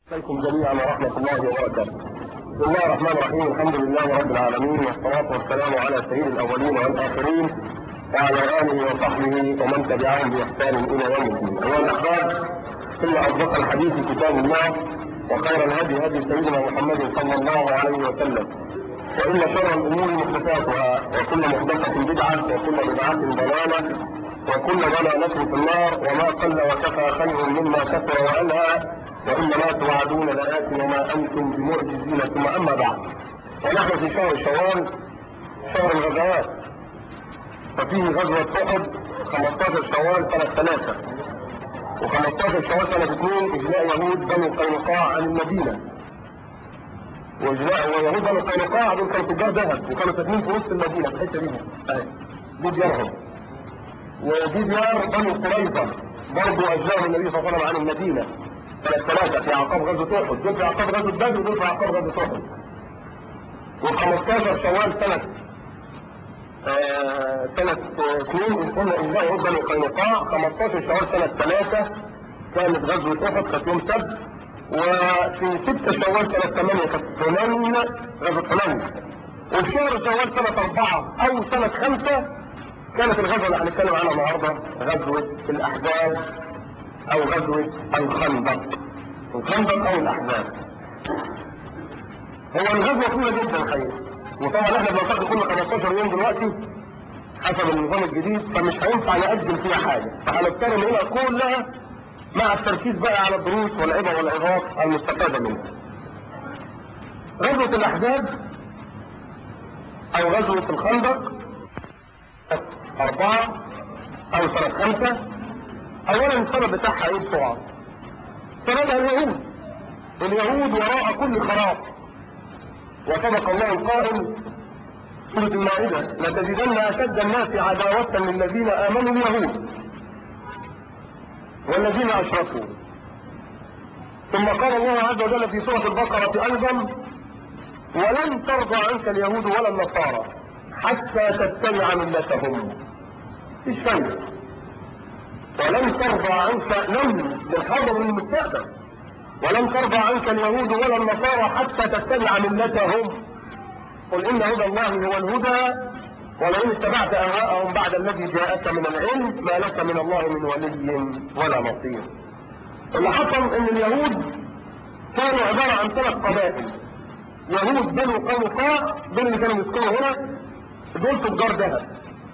عليكم جميعا ورحمة الله وبركاته. بسم الله الرحمن الرحيم الحمد لله رب العالمين والصلاة والسلام على سيد الأولين والآخرين وعلى آله وصحبه ومن تبعهم بإحسان إلى يوم الدين. أيها الأحباب إن أصدق الحديث كتاب الله وخير الهدي هدي سيدنا محمد صلى الله عليه وسلم وإن شر الأمور محدثاتها وكل محدثة بدعة وكل بدعة ضلالة وكل ضلالة في النار وما قل وكفى خير مما كثر وألهى وإنما توعدون لآت وما أنتم بمعجزين ثم أما بعد ونحن في شهر شوال شهر الغزوات ففيه غزوة أحد 15 شوال سنة ثلاثة و15 شوال سنة اثنين إجلاء يهود بنو قينقاع عن المدينة وإجلاء ويهود بنو قينقاع دول كانوا تجار ذهب وكانوا ساكنين في وسط المدينة في الحتة دي أهي دي ديارهم ودي ديار بنو قريظة برضه أجلاهم النبي صلى الله عليه وسلم عن المدينة سنة ثلاثة في أعقاب غزوة أحد دول في أعقاب غزوة بدر ودول في أعقاب غزوة أحد و15 شوال سنة آه سنة اثنين قلنا إنجاء يهود بني قينقاع 15 شوال سنة ثلاثة كانت غزوة أحد كانت يوم سبت وفي 6 شوال سنة 8 كانت حنين غزوة حنين وفي شهر شوال سنة 4 أو سنة 5 كانت الغزوة اللي هنتكلم عنها النهارده غزوة الأحزاب او غزوة الخندق الخندق او الاحزاب هو الغزوة طويلة جدا الحقيقة وطبعا احنا بنلتقي كل 15 يوم دلوقتي حسب النظام الجديد فمش هينفع نقدم فيها حاجة فهنضطر نقولها كلها مع التركيز بقى على الدروس والعبر والعظات المستفادة منها غزوة الاحزاب او غزوة الخندق اربعة او سنة خمسة اولا السبب بتاعها ايه بسرعة سببها اليهود اليهود وراء كل خراب وصدق الله القائل سورة المائدة لتجدن اشد الناس عداوة للذين امنوا اليهود والذين اشركوا ثم قال الله عز وجل في سورة البقرة ايضا ولن ترضى عنك اليهود ولا النصارى حتى تتبع ملتهم مفيش فايده ولن ترضى عنك لن بالحاضر من المستقبل ولن ترضى عنك اليهود ولا النصارى حتى تتبع ملتهم قل ان هدى الله هو الهدى ولئن اتبعت اهواءهم بعد الذي جاءك من العلم ما لك من الله من ولي ولا نصير اللي حصل ان اليهود كانوا عبارة عن ثلاث قبائل يهود بنو قينقاع دول اللي كانوا يسكنوا هنا دول تجار ذهب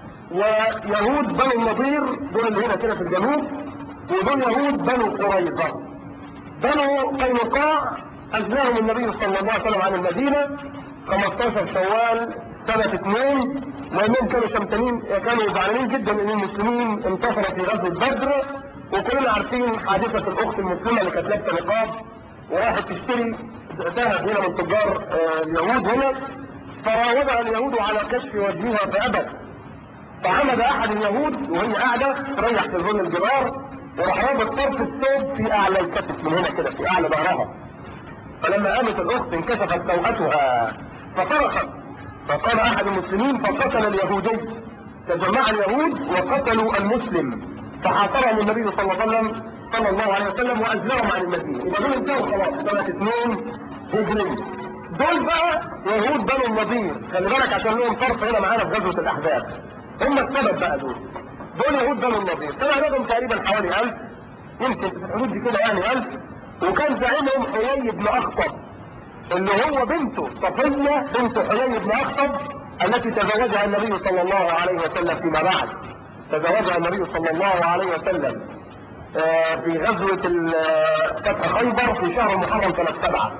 ويهود بنو النضير دول اللي هنا كده في الجنوب ودول يهود بنو قريظة بنو قينقاع أجلاهم النبي صلى الله عليه وسلم عن المدينة 15 شوال سنة اثنين لأنهم كانوا شمتانين كانوا زعلانين جدا إن المسلمين انتصروا في غزوة بدر وكلنا عارفين حادثة الأخت المسلمة اللي كانت لابسة نقاب وراحت تشتري ذهب هنا من تجار آه، اليهود هنا فراودها اليهود على كشف وجهها فأبت فعمد احد اليهود وهي قاعده تريح في ظل الجدار وراح رابط طرف الثوب في اعلى الكتف من هنا كده في اعلى ظهرها فلما قامت الاخت انكشفت سوءتها فصرخت فقام احد المسلمين فقتل اليهودي تجمع اليهود وقتلوا المسلم فحاصرهم النبي صلى الله عليه وسلم صلى الله عليه وسلم واجلاهم عن المدينه يبقى دول انتهوا خلاص سنه اثنين هجري دول بقى يهود بنو النضير خلي بالك عشان لهم طرف هنا معانا في غزوه الاحزاب هم السبب بقى دول دول يهود بنو النضير كان عددهم تقريبا حوالي 1000 يمكن في الحدود دي كده يعني 1000 وكان زعيمهم حيي بن اخطب اللي هو بنته صفيه بنت حيي بن اخطب التي تزوجها النبي صلى الله عليه وسلم فيما بعد تزوجها النبي صلى الله عليه وسلم آه، في غزوة ال- فتح خيبر في شهر محرم سنة سبعة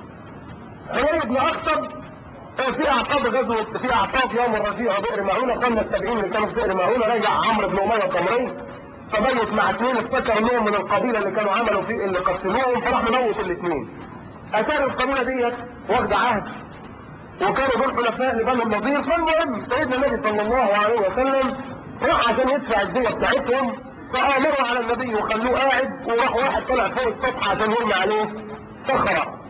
حيي بن اخطب في اعقاب غزوة في اعقاب يوم الرجيع بئر معونة قلنا السبعين اللي كانوا في بئر معونة رجع عمرو بن امية الضمري فبيت مع اثنين افتكر انهم من القبيلة اللي كانوا عملوا فيه اللي قتلوهم فراح مموت الاثنين اتاري القبيلة ديت واخدة عهد وكانوا دول حلفاء لبني النضير فالمهم سيدنا النبي صلى الله عليه وسلم راح عشان يدفع الدية بتاعتهم فامروا على النبي وخلوه قاعد وراح واحد طلع فوق السطح عشان يرمي عليه صخرة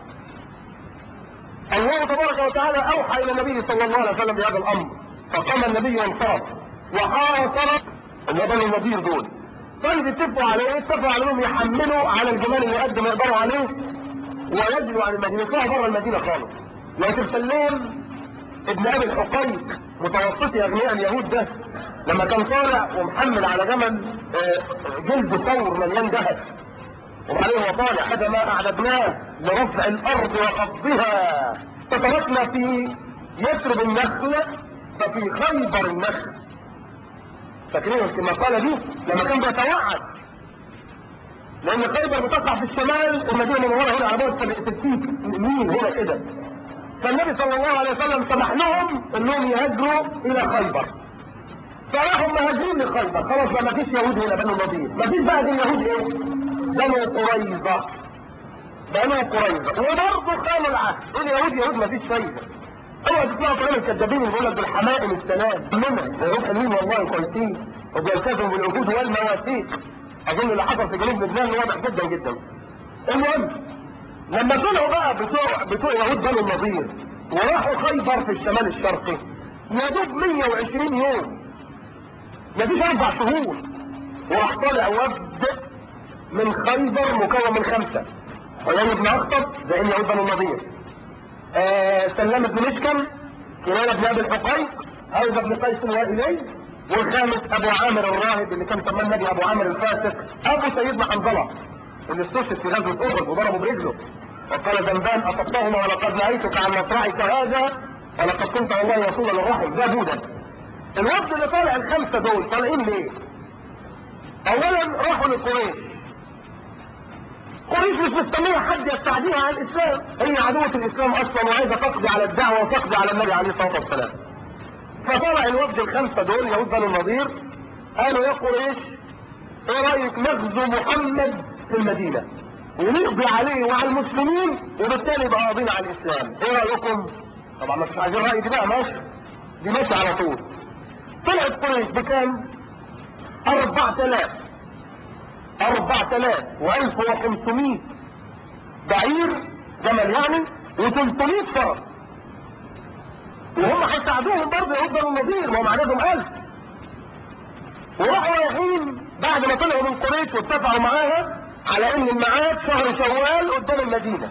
الله تبارك وتعالى اوحى الى النبي صلى الله عليه وسلم بهذا الامر فقام النبي وانصرف وحاصر اللي بنو النضير دول طيب اتفقوا على ايه اتفقوا على انهم يحملوا على الجمال اللي قد ما يقدروا عليه ويجروا عن المدينة يطلعوا بره المدينة خالص لكن سلام ابن ابي الحقيق متوسطي اغنياء اليهود ده لما كان طالع ومحمل على جمل آه، جلد ثور مليان ذهب وبعدين هو طالع هذا ما اعددناه لرفع الارض وخفضها فتركنا في يثرب النخل ففي خيبر النخل فاكرين كما قال دي لما كان بيتوعد لان خيبر بتقع في الشمال المدينه المنوره هنا على بعد 60 ميل هنا كده فالنبي صلى الله عليه وسلم سمح لهم انهم يهاجروا الى خيبر فراحوا مهاجرين لخيبر خلاص بقى ما فيش يهود هنا بنو النضير ما فيش بقى دي اليهود ايه بنو قريظه بنو قريظه وبرضه خانوا العهد اليهود يهود ما فيش فايده اوعى تسمعوا كلام الكذابين اللي بيقول لك بالحمائم السلام منها يهود حلوين والله كويسين وبيلتزموا بالعهود والمواثيق اظن اللي حصل في جنوب لبنان واضح جدا جدا المهم لما طلعوا بقى بتوع بتوع يهود بنو النضير وراحوا خيبر في الشمال الشرقي يا دوب 120 يوم مفيش اربع شهور وراح طالع وفد من خيبر مكون من خمسه حيان بن اخطب زعيم يهود بنو النضير آه سلام بن مشكم كنانة بن ابي الحقيق هيثم بن قيس وائلي والخامس ابو عامر الراهب اللي كان سماه النبي ابو عامر الفاسق ابو سيدنا حنظله اللي استشهد في غزوه احد وضربه برجله وقال ذنبان اصبتهما ولقد نهيتك عن مصرعك هذا ولقد كنت والله رسولا للرحم ده بودا الوفد اللي طالع الخمسه دول طالعين ليه؟ اولا راحوا لقريش قريش مش مستنيه حد يستعديها على الاسلام هي عدوة الاسلام اصلا وعايزه تقضي على الدعوه وتقضي على النبي عليه الصلاه والسلام فطلع الوفد الخمسه دول يهود بنو النضير قالوا يا قريش ايه رايك نغزو محمد في المدينه ونقضي عليه وعلى المسلمين وبالتالي يبقى قاضيين على الاسلام ايه رايكم طبعا ما فيش عايزين راي دي بقى ماشي دي ماشي على طول طلعت قريش بكام 4000 4000 و1500 بعير جمل يعني و300 فرس وهم هيساعدوهم برضه يهود بنو النضير ما هم عددهم 1000 وراحوا رايحين بعد ما طلعوا من قريش واتفقوا معاها على ان الميعاد شهر شوال قدام المدينه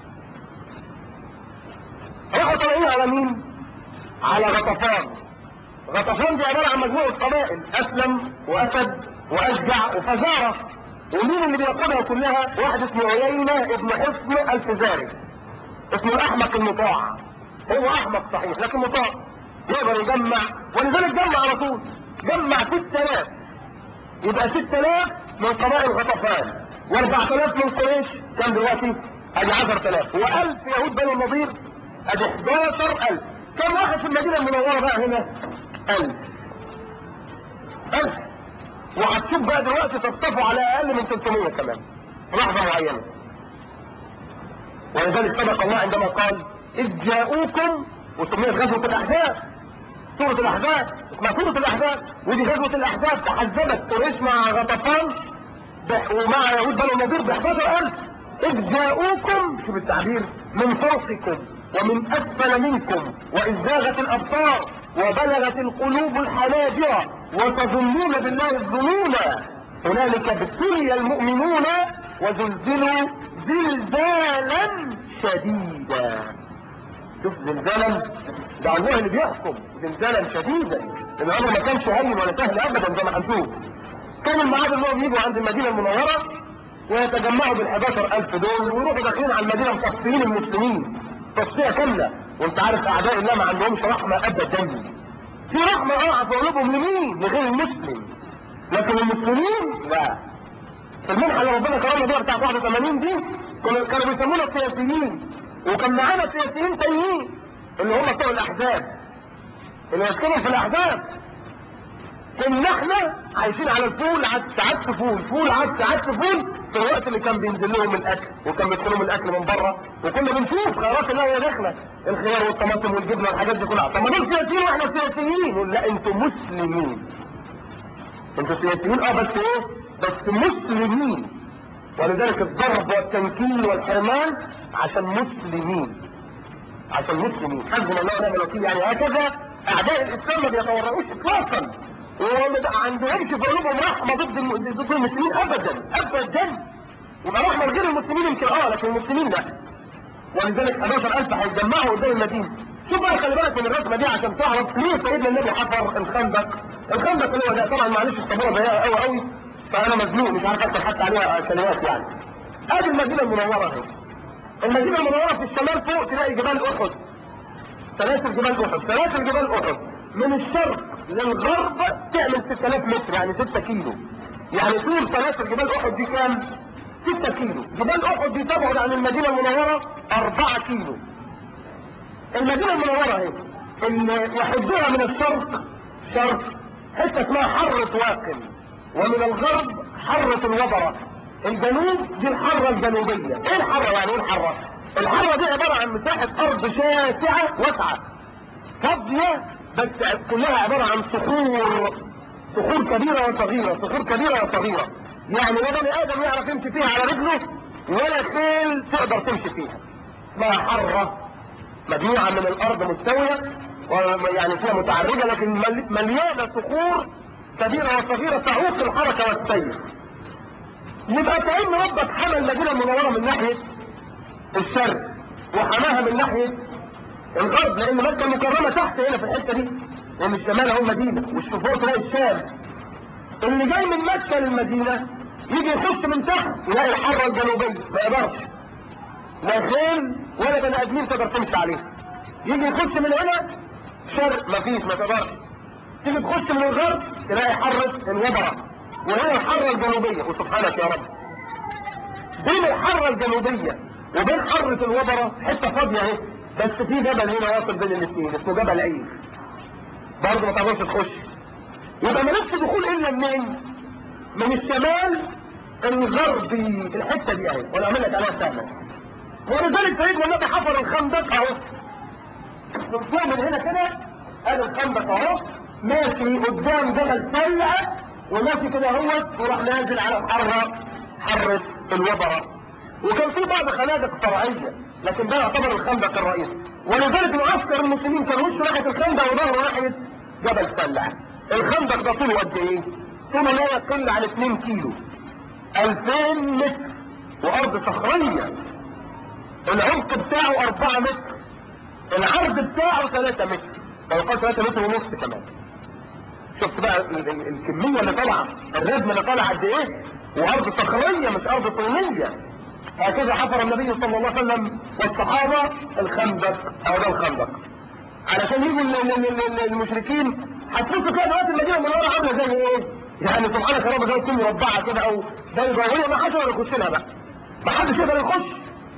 راحوا طالعين على مين؟ على غطفان غطفان دي عباره عن مجموعه قبائل اسلم واسد واشجع وفزاره ومين اللي بيقودها كلها؟ واحد اسمه عيينه ابن حصن الفزاري اسمه الاحمق المطاع هو احمق صحيح لكن مطاع يقدر يجمع ولذلك جمع على طول جمع 6000 يبقى 6000 من قبائل غطفان و4000 من قريش كان دلوقتي ادي 10000 و1000 يهود بني النضير ادي 11000 كم واحد في المدينه المنوره بقى هنا 1000 1000 وهتشوف بقى دلوقتي تصطفوا على اقل من 300 كمان في لحظه معينه ولذلك صدق الله عندما قال اذ جاءوكم وسميت غزوه الاحزاب سوره الاحزاب اسمها سوره الاحزاب ودي غزوه الاحزاب تحزبت قريش مع غطفان ب- ومع يهود بنو النضير ب 11000 اذ جاءوكم شوف التعبير من فوقكم ومن اسفل منكم واذ زاغت الابصار وبلغت القلوب الحناجر وتظنون بالله الظنون هنالك ابتلي المؤمنون وزلزلوا زلزالا شديدا شوف زلزالا ده الله اللي بيحكم زلزالا شديدا الامر ما كانش هين ولا سهل ابدا زي ما هنشوف كان الميعاد انهم يجوا عند المدينه المنوره ويتجمعوا بال 11000 دول ويروحوا داخلين على المدينه مصفيين المسلمين تصفيه كامله وانت عارف اعداء الله ما عندهمش رحمه ابدا في رحمه اه في قلوبهم لمين؟ لغير المسلم لكن المسلمين لا في المنحه اللي ربنا كرمنا بيها بتاعت 81 دي كانوا كانوا بيسمونا السياسيين وكان معانا سياسيين تانيين اللي هم بتوع الاحزاب اللي يسكنوا في الاحزاب كنا احنا عايشين على الفول عدس عدس فول فول عدس عدس فول في الوقت اللي كان بينزل لهم الاكل وكان بيدخلوا من الاكل من بره وكنا بنشوف خيرات الله وهي داخله الخيار والطماطم والجبنه والحاجات دي كلها طب ما دول سياسيين واحنا سياسيين نقول لا انتوا مسلمين انتوا سياسيين اه بس ايه بس مسلمين ولذلك الضرب والتنكيل والحرمان عشان مسلمين عشان مسلمين حسبنا الله ونعم الوكيل يعني هكذا اعداء الاسلام ما بيتورعوش اطلاقا وما عندهمش في قلوبهم رحمه ضد الم- ضد المسلمين ابدا ابدا يبقى رحمه لغير المسلمين يمكن اه لكن المسلمين لا ولذلك 11000 هيتجمعوا قدام المدينه شوف بقى خلي بالك من الرسمه دي عشان تعرف ليه سيدنا النبي حفر الخندق الخندق اللي هو ده طبعا معلش الصبوره ضيقه قوي قوي فانا مزنوق مش عارف اكتب حتى عليها كلمات يعني ادي المدينه المنوره اهي المدينه المنوره في الشمال فوق تلاقي جبال احد سلاسل جبال احد سلاسل جبال احد من الشرق للغرب تعمل 6000 متر يعني 6 كيلو يعني طول سلاسل جبال احد دي كام 6 كيلو جبال احد دي تبعد عن المدينه المنوره 4 كيلو المدينه المنوره اهي اللي يحدها من الشرق شرق حته اسمها حره واقل ومن الغرب حره الوبره الجنوب دي الحره الجنوبيه ايه الحره يعني ايه الحره الحره دي عباره عن مساحه ارض شاسعه واسعه فاضيه بس كلها عباره عن صخور صخور كبيره وصغيره صخور كبيره وصغيره يعني لا بني ادم يعرف يمشي فيها على رجله ولا خيل تقدر تمشي فيها اسمها حره مجموعه من الارض مستويه ويعني فيها متعرجه لكن مل- مليانه صخور كبيره وصغيره تعوق الحركه والسير يبقى كأن ربك حمى المدينة المنورة من ناحية الشرق وحماها من ناحية الغرب لأن مكة المكرمة تحت هنا في الحتة دي ومن الشمال اهو مدينة والشفور تلاقي الشام اللي جاي من مكة للمدينة يجي يخش من تحت يلاقي الحرة الجنوبية ما يقدرش لا خيل ولا بني ادمين تقدر تمشي عليه يجي يخش من هنا شرق مفيش ما تقدرش تيجي تخش من الغرب تلاقي حرة الوبرة وهي الحرة الجنوبية وسبحانك يا رب بين الحرة الجنوبية وبين حرة الوبرة حتة فاضية اهي بس في جبل هنا واصل بين الاثنين اسمه جبل عيد برضه ما تقدرش تخش يبقى مالكش دخول الا منين؟ من الشمال الغربي الحتة دي اهي وانا اعمل لك عليها سهلة ولذلك سيدنا النبي حفر الخندق اهو من فوق من هنا كده ادي الخندق اهو ماشي قدام جبل سلع وماشي كده اهوت وراح نازل على الحرة حرة الوبرة وكان في بعض خنادق فرعية لكن ده يعتبر الخندق الرئيسي ولذلك معسكر المسلمين كان وشه ناحية الخندق وظهره ناحية جبل سلع الخندق ده طوله قد ايه؟ طوله لا يقل عن 2 كيلو 2000 متر وارض صخرية العمق بتاعه 4 متر العرض بتاعه 3 متر لو قال 3 متر ونص كمان شفت بقى ال- ال- الكمية اللي طالعة الردم اللي طالع قد ايه وارض صخرية مش ارض طينية هكذا حفر النبي صلى الله عليه وسلم والصحابة الخندق او ده الخندق علشان يجوا ال- ال- ال- ال- المشركين هتبصوا كده دلوقتي المدينة المنورة عاملة زي ايه؟ يعني سبحانك يا رب زي تكون مربعة كده او بيضاوية ما حدش يقدر يخش لها بقى ما حدش يقدر يخش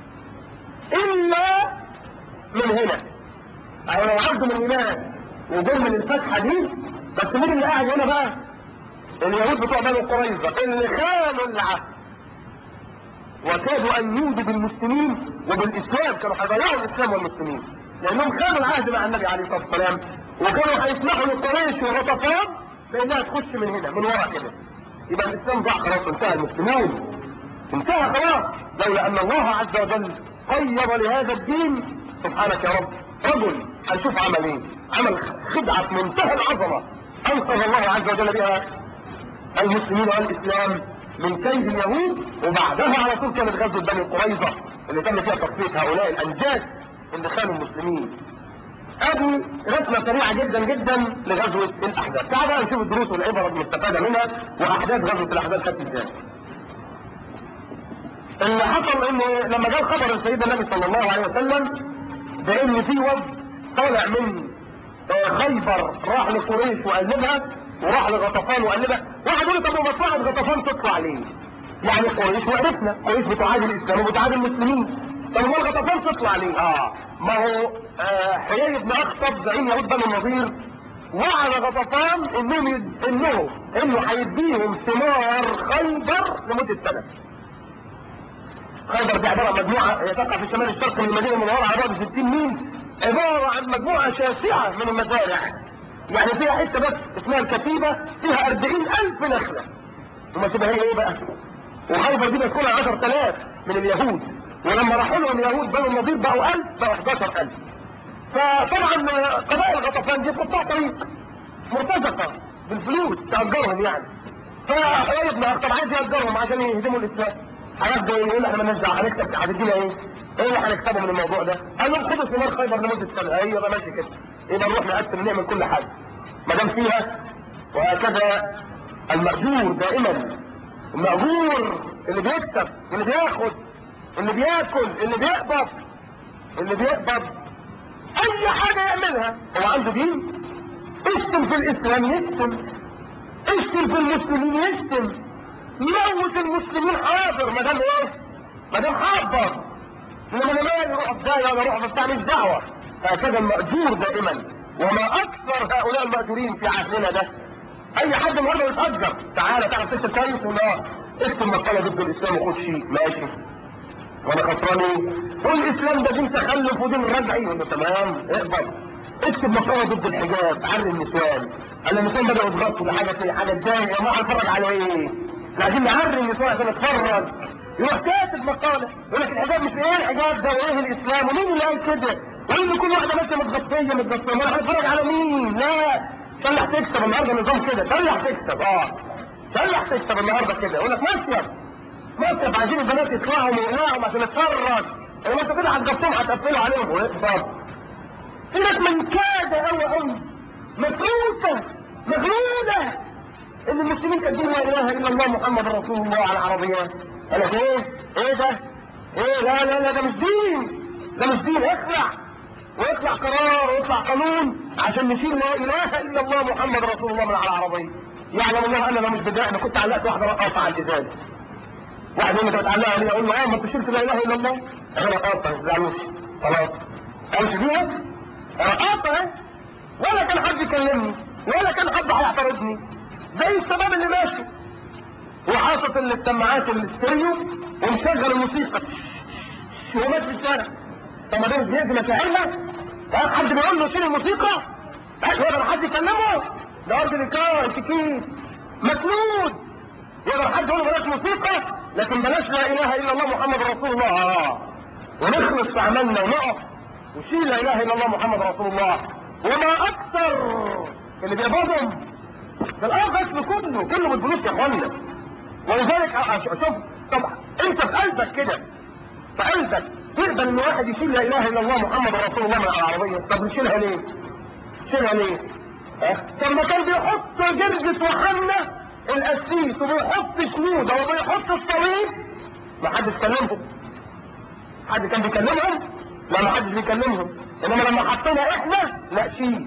الا من هنا او لو عبدوا من هناك وجم من الفتحة دي بس مين اللي قاعد هنا بقى اليهود بتوع بني قريظة اللي خانوا العهد وكادوا ان يودوا بالمسلمين وبالاسلام كانوا هيضيعوا الاسلام والمسلمين لانهم خانوا العهد مع النبي عليه الصلاه والسلام وكانوا هيسمحوا لقريش وغطفان بانها تخش من هنا من ورا كده يبقى الاسلام ضاع خلاص انتهى المسلمون انتهى خلاص لولا ان الله عز وجل قيض لهذا الدين سبحانك يا رب رجل هنشوف عمل ايه عمل خدعه في منتهى العظمه انقذ الله عز وجل بها المسلمين والاسلام من كيد اليهود وبعدها على طول كانت غزوه بني قريظه اللي تم فيها تصفيه هؤلاء الانجاز اللي خانوا المسلمين ادي رسمه سريعه جدا جدا لغزوه الاحزاب تعال بقى نشوف الدروس والعبر المستفاده منها واحداث غزوه الاحزاب كانت ازاي اللي حصل ان لما جاء خبر سيدنا النبي صلى الله عليه وسلم بان في وفد طالع من آه، خيبر راح لقريش وقلبها وراح لغطفان وقلبها واحد يقول طب ومصلحه غطفان تطلع ليه؟ يعني قريش وعرفنا قريش بتعادي الاسلام وبتعادي المسلمين طب هو غطفان تطلع ليه؟ اه ما هو آه حيي بن اخطب زعيم يهود بني النضير وعد غطفان انهم يد... انه انه هيديهم ثمار خيبر لمده سنه خيبر دي عباره عن مجموعه هي تقع في شمال الشرق من المدينه المنوره على بعد 60 ميل عباره عن مجموعه شاسعه من المزارع يعني فيها حته بس اسمها الكتيبه فيها 40000 نخله وما تبقى هي ايه بقى وخيبر دي بتكون 10000 من اليهود ولما راحوا لهم يهود بنو النضير بقوا 1000 بقوا 11000 فطبعا قبائل غطفان دي قطاع طريق مرتزقه بالفلوس تاجرهم يعني فحيي بن اخطب عايز ياجرهم عشان يهدموا الاسلام هيبدا يقول احنا مالناش دعوه هنكتب هتدينا ايه؟ ايه اللي هنكتبه من الموضوع ده؟ قال لهم خدوا ثمار خيبر لمده سنه ايوه يبقى ماشي كده يبقى نروح نقسم نعمل كل حاجه ما دام فيها وهكذا المأجور دائما المأجور اللي بيكسب اللي بياخد اللي بياكل اللي بيقبض اللي بيقبض اي حاجة يعملها هو عنده دين اشتم في الاسلام يشتم اشتم في المسلمين يشتم موت المسلمين حاضر ما دام ايه ما دام حاضر انما انا مالي اروح في داهيه ولا اروح في بتاع مش دعوه هكذا المأجور دائما وما اكثر هؤلاء المأجورين في عهدنا ده اي حد النهارده يتأجر تعالى تعالى تكتب كويس ولا اكتب مقاله ضد الاسلام وخد شيء ماشي وانا خسراني والاسلام ده دين تخلف ودين رجعي يقول له تمام اقبل اكتب مقاله ضد الحجاب عري النسوان انا النسوان بدأوا يضغطوا لحاجه في حاجه تضايق يا جماعه اتفرج على ايه؟ احنا عايزين نعري النسوان عشان نتفرج يروح كاتب مقاله يقول لك الحجاب مش ايه الحجاب ده وايه الاسلام ومين اللي قال كده؟ وان كل واحده بس متغطيه متغطيه ما انا هتفرج على مين؟ لا سلح تكسب النهارده النظام كده سلح تكسب اه سلح تكسب النهارده كده يقول لك مصيف مصيف عايزين البنات يطلعوا ويقلعوا عشان نتفرج لو انت كده هتغطوهم هتقفلوا عليهم ويقبض سيبك من كاد قوي قوي مفروسه مغلوله ان المسلمين كاتبين لا اله الا الله محمد رسول الله على العربيات قال لك ايه ايه ده ايه لا لا لا ده مش دين ده مش دين اخلع ويطلع قرار ويطلع قانون عشان نشيل لا اله الا الله محمد رسول الله من على العربيه يعلم الله انا لو مش بداء انا كنت علقت واحده رقاصه على الازاز واحد يقول لي بتعلقها ليه اقول له اه ما انت شلت لا اله الا الله انا رقاصه ما تزعلوش خلاص امشي بيها رقاصه اهي ولا كان حد يكلمني ولا كان حد هيعترضني زي الشباب اللي ماشي وحاطط السماعات الاستريو ومشغل الموسيقى وهو ماشي في الشارع طب ما ده مش بيأذي مشاعرنا؟ ها حد بيقول له شيل الموسيقى؟ يقدر حد يكلمه؟ ده ارض الكار تكيت مسنود يقدر حد يقول له بلاش موسيقى لكن بلاش لا اله الا الله محمد رسول الله اه ونخلص في عملنا ونقف وشيل لا اله الا الله محمد رسول الله وما اكثر اللي بيقبضهم ده الارض اسمه كله كله بالفلوس يا اخوانا ولذلك شوف طبعا انت في قلبك كده في قلبك تقبل ان واحد يشيل لا اله الا الله محمد رسول الله من على العربيه طب نشيلها ليه؟ نشيلها ليه؟ ها؟ طب ما كان بيحط جرجة وحنة القسيس وبيحط شنودة وبيحط الصليب ما حدش كلمهم حد كان بيكلمهم؟ لا ما حدش بيكلمهم انما لما حطينا احنا لا شيل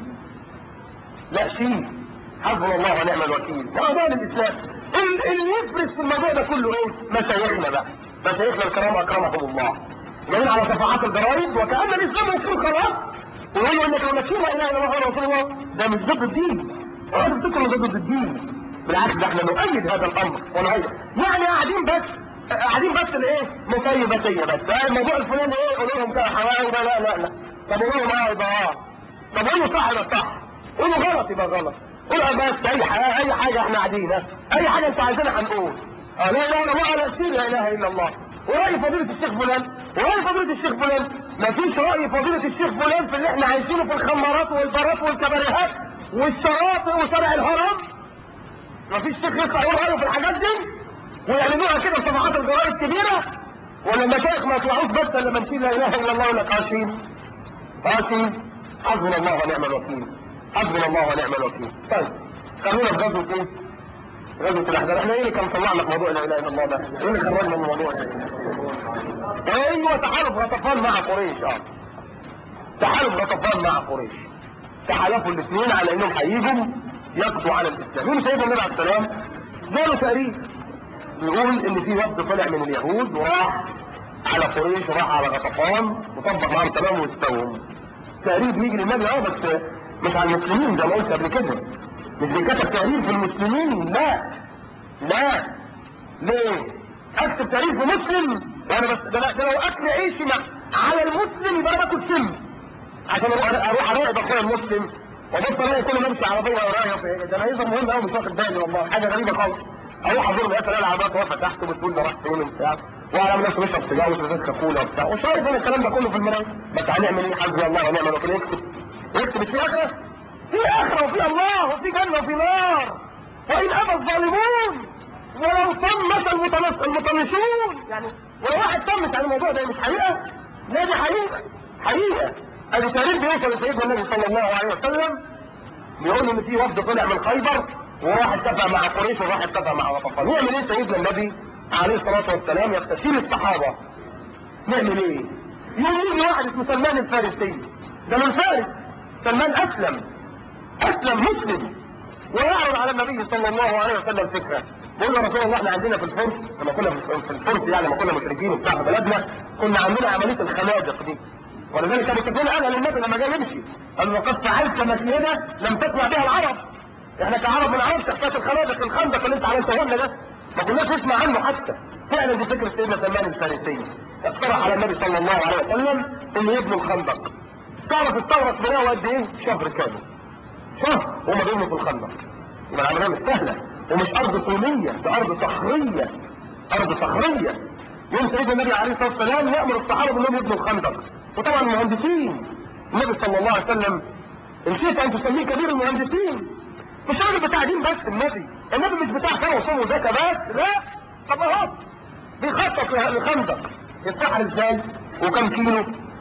لا شيل حسبنا الله ونعم الوكيل هو ده الاسلام ال- اللي يفرس في الموضوع ده كله ايه؟ مشايخنا بقى مشايخنا الكرام اكرمهم الله جايين على صفحات الجرايد وكأن الإسلام يكون خلاص ويقولوا إنك لو نشيل لا إله إلا الله رسول الله ده مش ضد الدين ولا تفتكروا إنه ضد الدين بالعكس ده احنا نؤيد هذا الأمر ونؤيد يعني قاعدين بس قاعدين بس الايه مكيفتية بس ده الموضوع الفلاني ايه قولوا لهم كده حواوي لا لا لا لا طب قولوا لهم اه يبقى اه طب قولوا صح يبقى صح قولوا غلط يبقى غلط قولوا بس اي حاجه اي حاجه احنا قاعدين ها. اي حاجه انتوا عايزينها هنقول اه لا اله الا الله على سير لا اله الا الله ورأي فضيلة الشيخ فلان ورأي فضيلة الشيخ فلان مفيش رأي فضيلة الشيخ فلان في اللي احنا عايشينه في الخمارات والبارات والكباريهات والشواطئ وشارع الهرم مفيش شيخ يطلع يقول رأيه في الحاجات دي ويعلنوها كده في صفحات الجرايد الكبيرة ولا المشايخ ما يطلعوش بس الا من لا اله الا الله ولا قاسين قاسين حسبنا الله ونعم الوكيل حسبنا الله ونعم الوكيل طيب خلونا في غزوة ايه؟ غزوة الاحزاب احنا ايه اللي كان طلعنا في موضوع لا اله الا الله ده؟ ايه اللي خرجنا من الموضوع ده؟ ايوه تحالف غطفان مع قريش اه تحالف غطفان مع قريش تحالفوا الاثنين على انهم هيجوا يقضوا على الاسلام مين سيدنا النبي عليه السلام جاله تاريخ بيقول ان في وفد طلع من اليهود وراح على قريش وراح على غطفان وطبق معاهم تمام واستوهم تقريب يجي للنبي اه بس مش على المسلمين زي ما قلت قبل كده مش بيكتب تقريب في المسلمين لا لا ليه اكتب تاريخ في مسلم وانا بس ده, ده لو اكل عيشي مع على المسلم يبقى انا باكل سم عشان اروح اروح اراقب اخويا المسلم وبص الاقي كل ما امشي عربيه ورايا في ده انا ايضا مهم قوي مش واخد بالي والله حاجه غريبه خالص اروح ازور الناس الاقي العربيات واقفه تحت وبتقول ده راح فين وبتاع واعلم ناس بيشرب سجاير وشربات كاكولا وبتاع وشايف انا الكلام ده كله في المرايه بس هنعمل ايه حسبي الله ونعم الوكيل يكتب يكتب في اخره في اخره وفي الله وفي جنه وفي نار وان ابى الظالمون ولو طمس المطنش المطنشون يعني ولو واحد طمس على الموضوع ده مش حقيقه لا دي حقيقه حقيقه ادي تاريخ بيوصل لسيدنا النبي صلى الله عليه وسلم بيقول ان في وفد طلع من خيبر وراح اتفق مع قريش وراح اتفق مع غطفان يعمل ايه سيدنا النبي عليه الصلاه والسلام يستشير الصحابه نعمل ايه يوم يجي واحد اسمه سلمان الفارسي ده من فارس سلمان اسلم اسلم مسلم ويعرض على النبي صلى الله عليه وسلم فكره بيقول له رسول الله احنا عندنا في الفرس لما كنا في الفرس يعني لما كنا مشركين وبتاع في بلدنا كنا عندنا عمليه الخنادق دي ولذلك ابو سفيان قال للنبي لما جاي يمشي قال له قد فعلت مكيده لم تسمع بها العرب احنا كعرب ما نعرفش حكايه الخنادق الخندق اللي انت عملته لنا ده ما كناش نسمع عنه حتى فعلا دي فكره سيدنا سلمان الفارسي اقترح على النبي صلى الله عليه وسلم انه يبنوا الخندق تعرف الثوره بناها قد ايه؟ شهر كامل شهر وهم بيبنوا في الخندق يبقى العمليه مش سهله ومش ارض طوليه ده ارض صخريه ارض صخريه يوم سيدنا النبي عليه الصلاه والسلام يامر الصحابه انهم يبنوا الخندق وطبعا المهندسين النبي صلى الله عليه وسلم ان شئت ان تسميه كبير المهندسين مش راجل بتاع دين بس النبي النبي مش بتاع صلاه وصوم وزكاه بس لا طب اهو بيخطط لخندق يتسحر ازاي وكم كيلو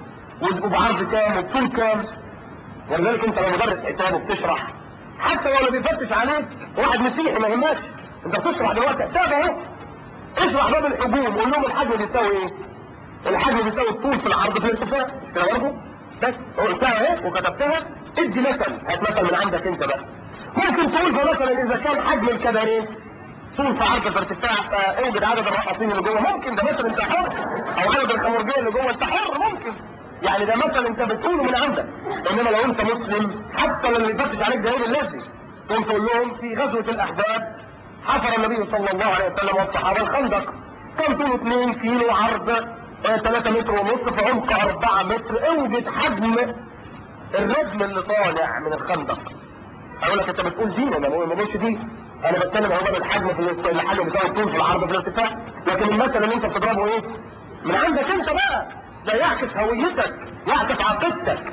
وبعرض كام وبطول كام ولذلك انت لو مدرس حساب وبتشرح حتى لو بيفتش عليك واحد مسيحي ما يهمكش انت بتشرح دلوقتي حساب اهو اشرح باب الحجوم قول لهم الحجم بيساوي ايه الحجم بيساوي الطول في العرض في الارتفاع مش كده برضه بس قلتها اهي وكتبتها ادي مثل هات مثل من عندك انت بقى ممكن تقول فمثلا اذا كان حجم الكباريه طول في عرض في ارتفاع فاوجد عدد الرقاصين اللي جوه ممكن ده مثلا انت حر او عدد الخمرجيه اللي جوه انت حر ممكن يعني ده مثلا انت بتقوله من عندك انما لو انت مسلم حتى لما يفتش عليك جهاد الذي تقوم تقول لهم في غزوه الاحزاب حفر النبي صلى الله عليه وسلم والصحابه الخندق كان طوله 2 كيلو عرض 3 متر ونص في عمق 4 متر اوجد حجم الرجم اللي طالع من الخندق اقول لك انت بتقول دين انا ما بقولش دين انا بتكلم اهو بقى الحجم في الحجم بتاع الطول في العرض في الارتفاع لكن المثل اللي انت بتضربه ايه من عندك انت بقى ده يعكس هويتك يعكس عقيدتك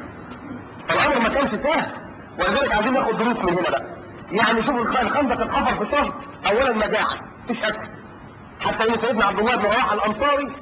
فالامر ما كانش سهل ولذلك عايزين ناخد دروس من هنا بقى يعني شوف الخندق اتحفر في شهر اولا مجاعه مفيش اكل حتى ان سيدنا عبد الله بن رواحه الانصاري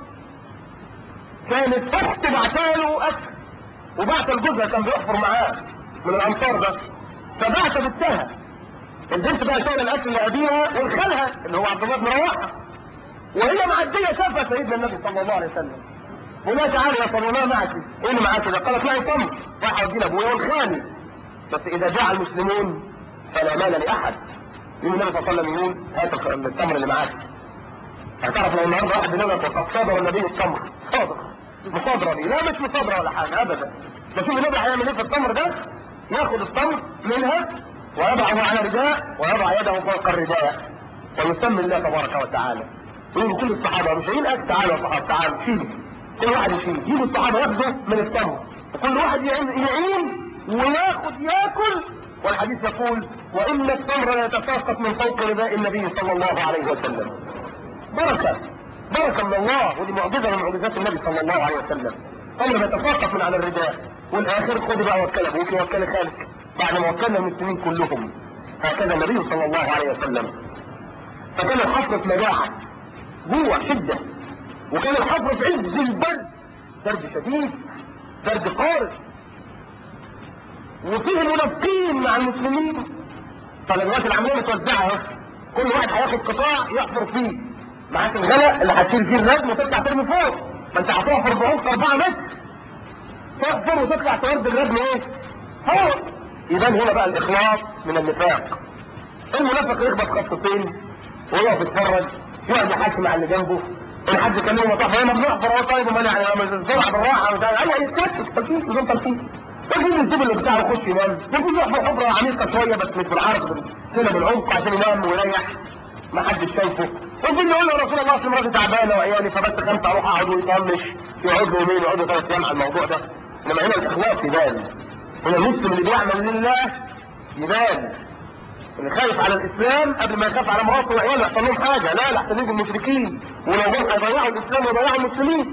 كانت اخته بعتاله اكل وبعت الجزء كان بيحفر معاه من الانصار ده فبعت بنتها البنت بقى شايله الاكل لابيها ولخالها اللي هو عبد الله بن رواحه وهي معديه شافها سيدنا النبي صلى الله عليه وسلم ولا تعالى يا صلى الله معك ايه اللي معاك ده قالت لا يطمر راح اودي لابويا والخالي بس اذا جاء المسلمون فلا مال لاحد يقول النبي صلى الله عليه وسلم يقول هات التمر اللي معاك هتعرف لو النهارده واحد مننا وقد صدر النبي التمر صادق مصادره دي لا مش مصادره ولا حاجه ابدا بشوف النبي هيعمل ايه في التمر ده ياخد التمر منها ويضعه على رداء ويضع يده فوق الرداء ويسمي الله تبارك وتعالى يقول كل الصحابه مش هين اكل تعالوا يا صحابه تعالوا شيلوا كل واحد يشيل يجيبوا الصحابه ياخدوا من التمر وكل واحد يعين, يعين وياخد ياكل والحديث يقول وان التمر لا يتساقط من فوق رداء النبي صلى الله عليه وسلم بركه بركه من الله ودي معجزه من معجزات النبي صلى الله عليه وسلم تمر يتساقط من على الرداء والاخر خد بقى وكل ابوك وكل خالك بعد ما وكلنا المسلمين كلهم هكذا النبي صلى الله عليه وسلم فكان الحفر في مجاعه جوع شده وكان الحفر في عز البرد برد شديد برد قارس وفيه المنافقين مع المسلمين فالناس العمليه متوزعه كل واحد هياخد قطاع يحفر فيه معاك الغلاء اللي هتشيل فيه الرجل وتطلع ترمي فوق ما انت هتحفر بعمق 4 متر تحفر وتطلع تورد الرجل ايه؟ فوق يبان هنا بقى الاخلاص من النفاق المنافق يخبط خطتين ويقف يتفرج يقعد يحكي مع اللي جنبه ان حد كلمه مطاف انا بنحفر اهو طيب امال يعني بسرعه بالراحه وده ايوه يتكتك تركيز بدون تركيز يجي يسيب اللي بتاعه يخش ينام يجي يحفر حفره عميقه شويه بس مش بالعرض كده بالعمق عشان ينام ويريح ما حدش شايفه يجي يقول له يا رسول الله اصل مراتي تعبانه وعيالي فبس خمسه اروح اقعد ويطنش يقعدوا يومين يقعدوا ثلاث ايام على الموضوع ده انما هنا الاخلاص يبان هنا المسلم اللي بيعمل لله يبان اللي خايف على الاسلام قبل ما يخاف على مراته وعياله يحصل لهم حاجه لا لا يحصل المشركين ولو جم هيضيعوا الاسلام ويضيعوا المسلمين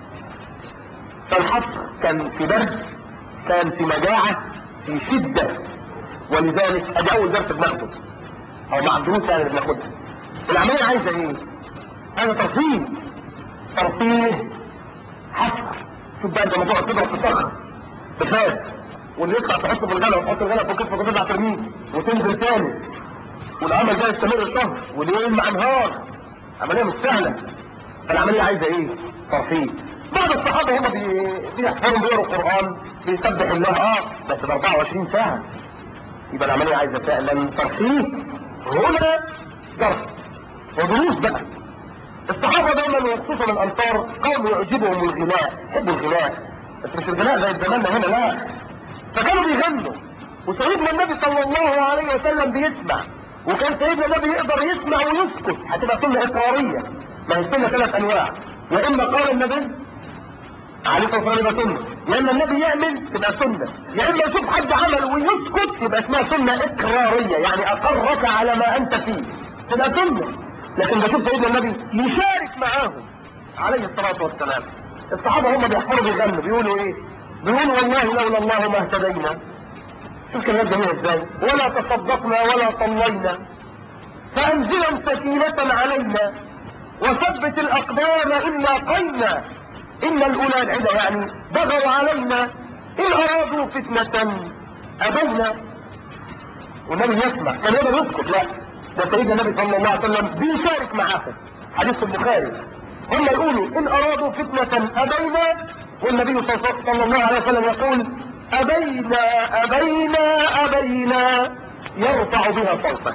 فالحصر كان في برد كان في مجاعه في شده ولذلك ادي اول درس بناخده او مع الدروس يعني اللي بناخدها العمليه عايزه ايه؟ عايزه ترفيه ترفيه حفر شوف بقى انت لما تقعد تضرب في صخر بفاس واللي يطلع تحطه في الغلا وتحط الغلا في كتفك وترجع ترميه وتنزل تاني والعمل ده يستمر شهر واليوم مع نهار عمليه مش سهله فالعمليه عايزه ايه؟ ترفيه بعض الصحابه هم بي- بيحفروا بيقروا القران بيسبح الله اه بس ب 24 ساعه يبقى العمليه عايزه فعلا ترفيه هنا درس ودروس بقى الصحابه دايما وخصوصا الانصار قوم يعجبهم الغناء يحبوا الغناء بس مش الغناء زي زماننا هنا لا فكانوا بيغنوا وسيدنا النبي صلى الله عليه وسلم بيسمع وكان سيدنا النبي يقدر يسمع ويسكت هتبقى سنه اقراريه ما هي السنه ثلاث انواع يا اما قال النبي عليه الصلاه والسلام يبقى سنه يا اما النبي يعمل تبقى سنه يا اما يشوف حد عمل ويسكت يبقى اسمها سنه اقراريه يعني اقرك على ما انت فيه تبقى سنه لكن بشوف سيدنا النبي يشارك معاهم عليه الصلاه والسلام الصحابه هم بيحفروا بيغنوا بيقولوا ايه بيقولوا والله لولا الله ما اهتدينا شوف كلمات جميله ازاي ولا تصدقنا ولا صلينا فانزلا سكينه علينا وثبت الاقدام ان لاقينا ان الاولى العدا يعني بغوا علينا ان ارادوا فتنه ابينا والنبي يسمع كان يقدر يسكت لا ده سيدنا النبي صلى الله عليه وسلم بيشارك معاهم حديث البخاري هم يقولوا ان ارادوا فتنه ابينا والنبي صلى صلى الله عليه وسلم يقول ابينا ابينا ابينا يرفع بها صوته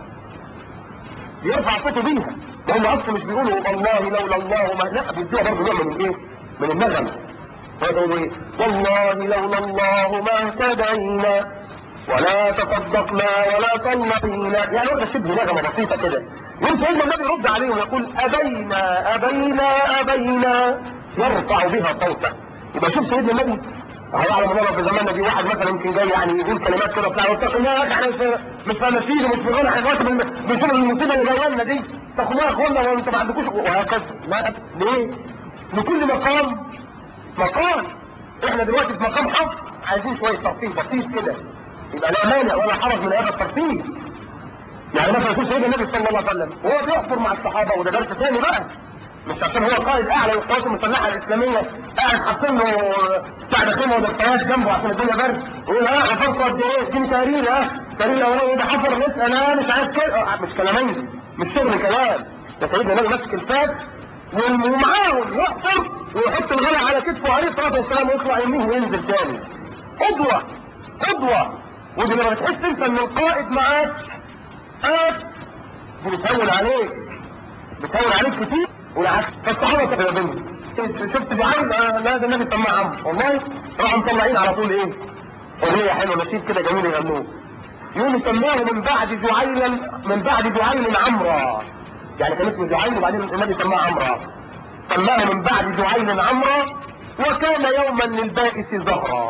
يرفع صوته بيها وهم اصلا مش بيقولوا والله لولا الله ما لا بيدوها برضه نوع من ايه من النغم ويقولوا ايه والله لولا الله ما اهتدينا ولا تصدقنا ولا صلينا يعني واخده شبه نغمه بسيطه كده يقوم سيدنا النبي يرد عليهم ويقول ابينا ابينا ابينا يرفع بها صوته يبقى شوف سيدنا النبي هيعلم الله في زماننا دي واحد مثلا يمكن جاي يعني يقول كلمات كده بتاع واتقوا الله يا اخي احنا مش مش فناشين ومش في غنى حاجات بنشوف المصيبه اللي جايه لنا دي اتقوا الله يا اخوانا وانتوا ما عندكوش وهكذا لا ليه؟ لكل مقام مقام احنا دلوقتي في مقام حفظ عايزين شويه ترفيه بسيط كده يبقى لا مانع ولا حرج من هذا الترفيه يعني مثلا يكون سيدنا النبي صلى الله عليه وسلم وهو بيحفر مع الصحابه وده درس ثاني بقى مش عشان هو قائد اعلى للقوات المسلحه الاسلاميه قاعد حاطين له بتاع دخيمه ودفايات جنبه عشان الدنيا برد يقول ها حفرت قد ايه؟ اديني تقرير ها تقرير اولاني ده حفر نسال انا مش عايز كده آه، مش كلامين مش شغل كلام ده سيدنا النبي ماسك الفاس ومعاهم يحفر ويحط الغلا على كتفه عليه الصلاه والسلام ويطلع يمين وينزل تاني قدوه قدوه ودي لما تحس انت ان القائد معاك قاعد دي بتهون عليك بتهون عليك كتير والعكس فالصحابه كده بينهم شفت بعين آه، لا ده النبي سماع عم والله راحوا مطلعين على طول ايه اغنيه حلوه نشيد كده جميل يغنوه يقولوا سماه من بعد جعيلا من بعد جعيل عمرا يعني كان اسمه جعيل وبعدين النبي سماه عمرا سماه من بعد جعيل عمرا وكان يوما للبائس زهرا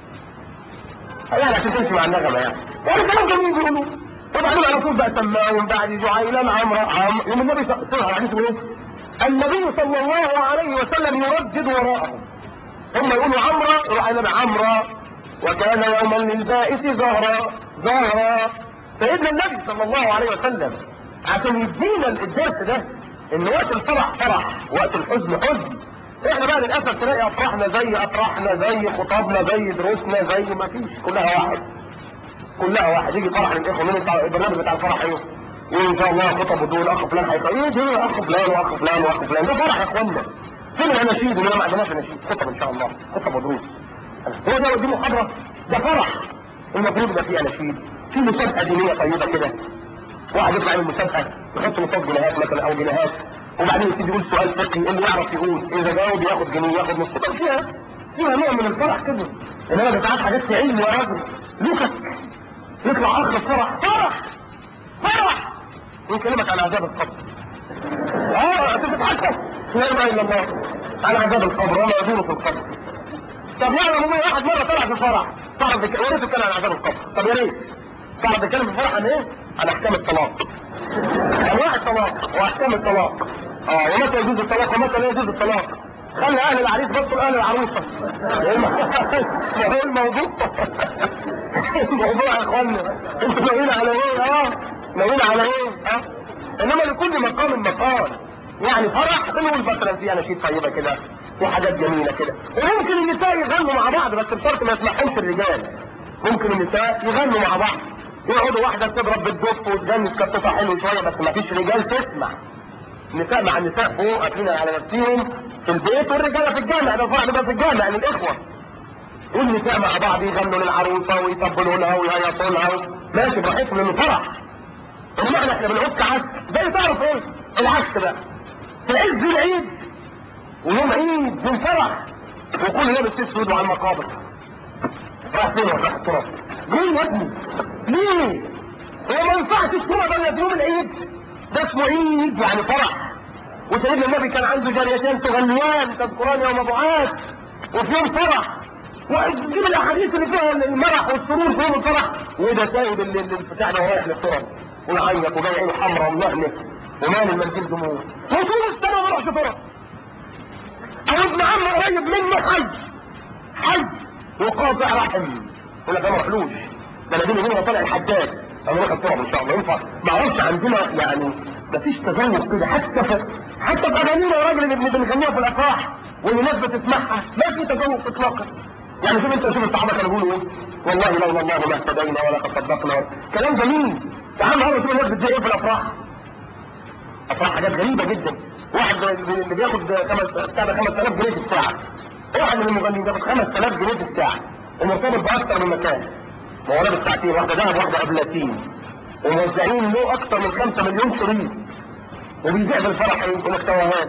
يعني عشان تمشي مع النغمه يعني يعني كلام جميل بيقولوا وبعدين على طول بقى سماه من بعد جعيلا عمرا عم يوم النبي صلى الله عليه وسلم النبي صلى الله عليه وسلم يردد وراءهم هم يقولوا عمرا يروح النبي عمرا وكان يوما للبائس زهرا زهرا سيدنا النبي صلى الله عليه وسلم عشان يدينا الدرس ده ان وقت الفرح فرح وقت الحزن حزن احنا بقى للاسف تلاقي افراحنا زي افراحنا زي خطابنا زي دروسنا زي ما فيش كلها واحد كلها واحد يجي فرح للاخوه من بتاع البرنامج بتاع الفرح ايوه يقول ان شاء الله خطب ودول اخ فلان هيقول ايه ده اخ فلان واخ فلان واخ فلان ده فرح يا اخوانا فين الاناشيد اللي ما عندناش اناشيد خطب ان شاء الله خطب ودروس هو ده دي محاضره ده فرح المفروض يبقى فيه اناشيد في مسابقه دينيه طيبه كده واحد يطلع من المسابقه يحط نصاب جنيهات مثلا او جنيهات وبعدين يبتدي يقول سؤال فقهي اللي يعرف يقول اذا جاوب ياخد جنيه ياخد نص طب فيها فيها نوع من الفرح كده انما بتاعت حاجات في علم يا راجل لوكك يطلع اخر الفرح فرح فرح ويكلمك عن عذاب القبر اه تتحدث لا اله الا الله عن عذاب القبر وما يدور في القبر طب يعني لما واحد مره طلع في الفرح تعرف بك... يا ريت يتكلم عن عذاب القبر طب يا ريت تعرف تتكلم في الفرح عن ايه؟ عن احكام الطلاق انواع الطلاق واحكام الطلاق اه ومتى يجوز الطلاق ومتى لا يجوز الطلاق خلي اهل العريس بصوا اهل العروسه ما هو الموضوع الموضوع يا اخوانا انتوا ناويين على ايه اه ناويين على ايه اه انما لكل مقام مقال يعني فرح بنقول مثلا في اناشيد طيبه كده وحاجات جميله كده وممكن النساء يغنوا مع بعض بس بشرط ما يسمعهمش الرجال ممكن النساء يغنوا مع بعض يقعدوا واحده تضرب بالدف وتغني كتوفه حلو شويه بس ما فيش رجال تسمع النساء مع النساء فوق قافلين على نفسهم في البيت والرجاله في الجامع ده الفرح ده في الجامع يعني الاخوه والنساء مع بعض يغنوا للعروسه ويطبلوا لها ويهيصوا لها ماشي براحتهم لانه فرح انما احنا احنا بنعك عك زي تعرف ايه العكس بقى في عز العيد ويوم عيد من فرح وكل لابس اسود وعلى المقابر راح فين راح التراب ليه يا ابني ليه هو ما ينفعش التراب الا في يوم العيد ده اسمه عيد يعني فرح وسيدنا النبي كان عنده جاريتين تغنيان تذكران يوم ابعاد وفي يوم فرح وتجيب الاحاديث اللي فيها المرح والسرور في يوم الفرح وده سايب اللي اللي بتاعنا ورايح للتراب ويعيط وجاي عينه حمراء ومهنه ومال المنديل دموع وطول السنه ما راحش تراب او ابن عم قريب منه حج حج وقاطع رحم يقول لك انا ما اروحلوش ده انا ديني هنا طالع الحداد انا اروح التراب ان شاء الله ينفع ما اعرفش عندنا يعني مفيش تذوق كده حتى في حتى في اغانينا يا راجل اللي بنغنيها في الافراح واللي الناس بتسمعها ما في تذوق اطلاقا يعني شوف انت شوف الصحابه كانوا بيقولوا ايه والله لولا الله ما اهتدينا ولا تصدقنا كلام جميل يا عم هو شوف الناس بتزي ايه في الافراح افراح حاجات غريبه جدا واحد اللي بياخد خمس بتاع 5000 جنيه في الساعه واحد من المغنيين بياخد 5000 جنيه في الساعه ومرتبط باكثر من مكان ما هو لابس ساعتين واحده ذهب واحده ابلاتين وموزعين له اكثر من 5 مليون شريط وبيبيع في الفرح يقول لك توهان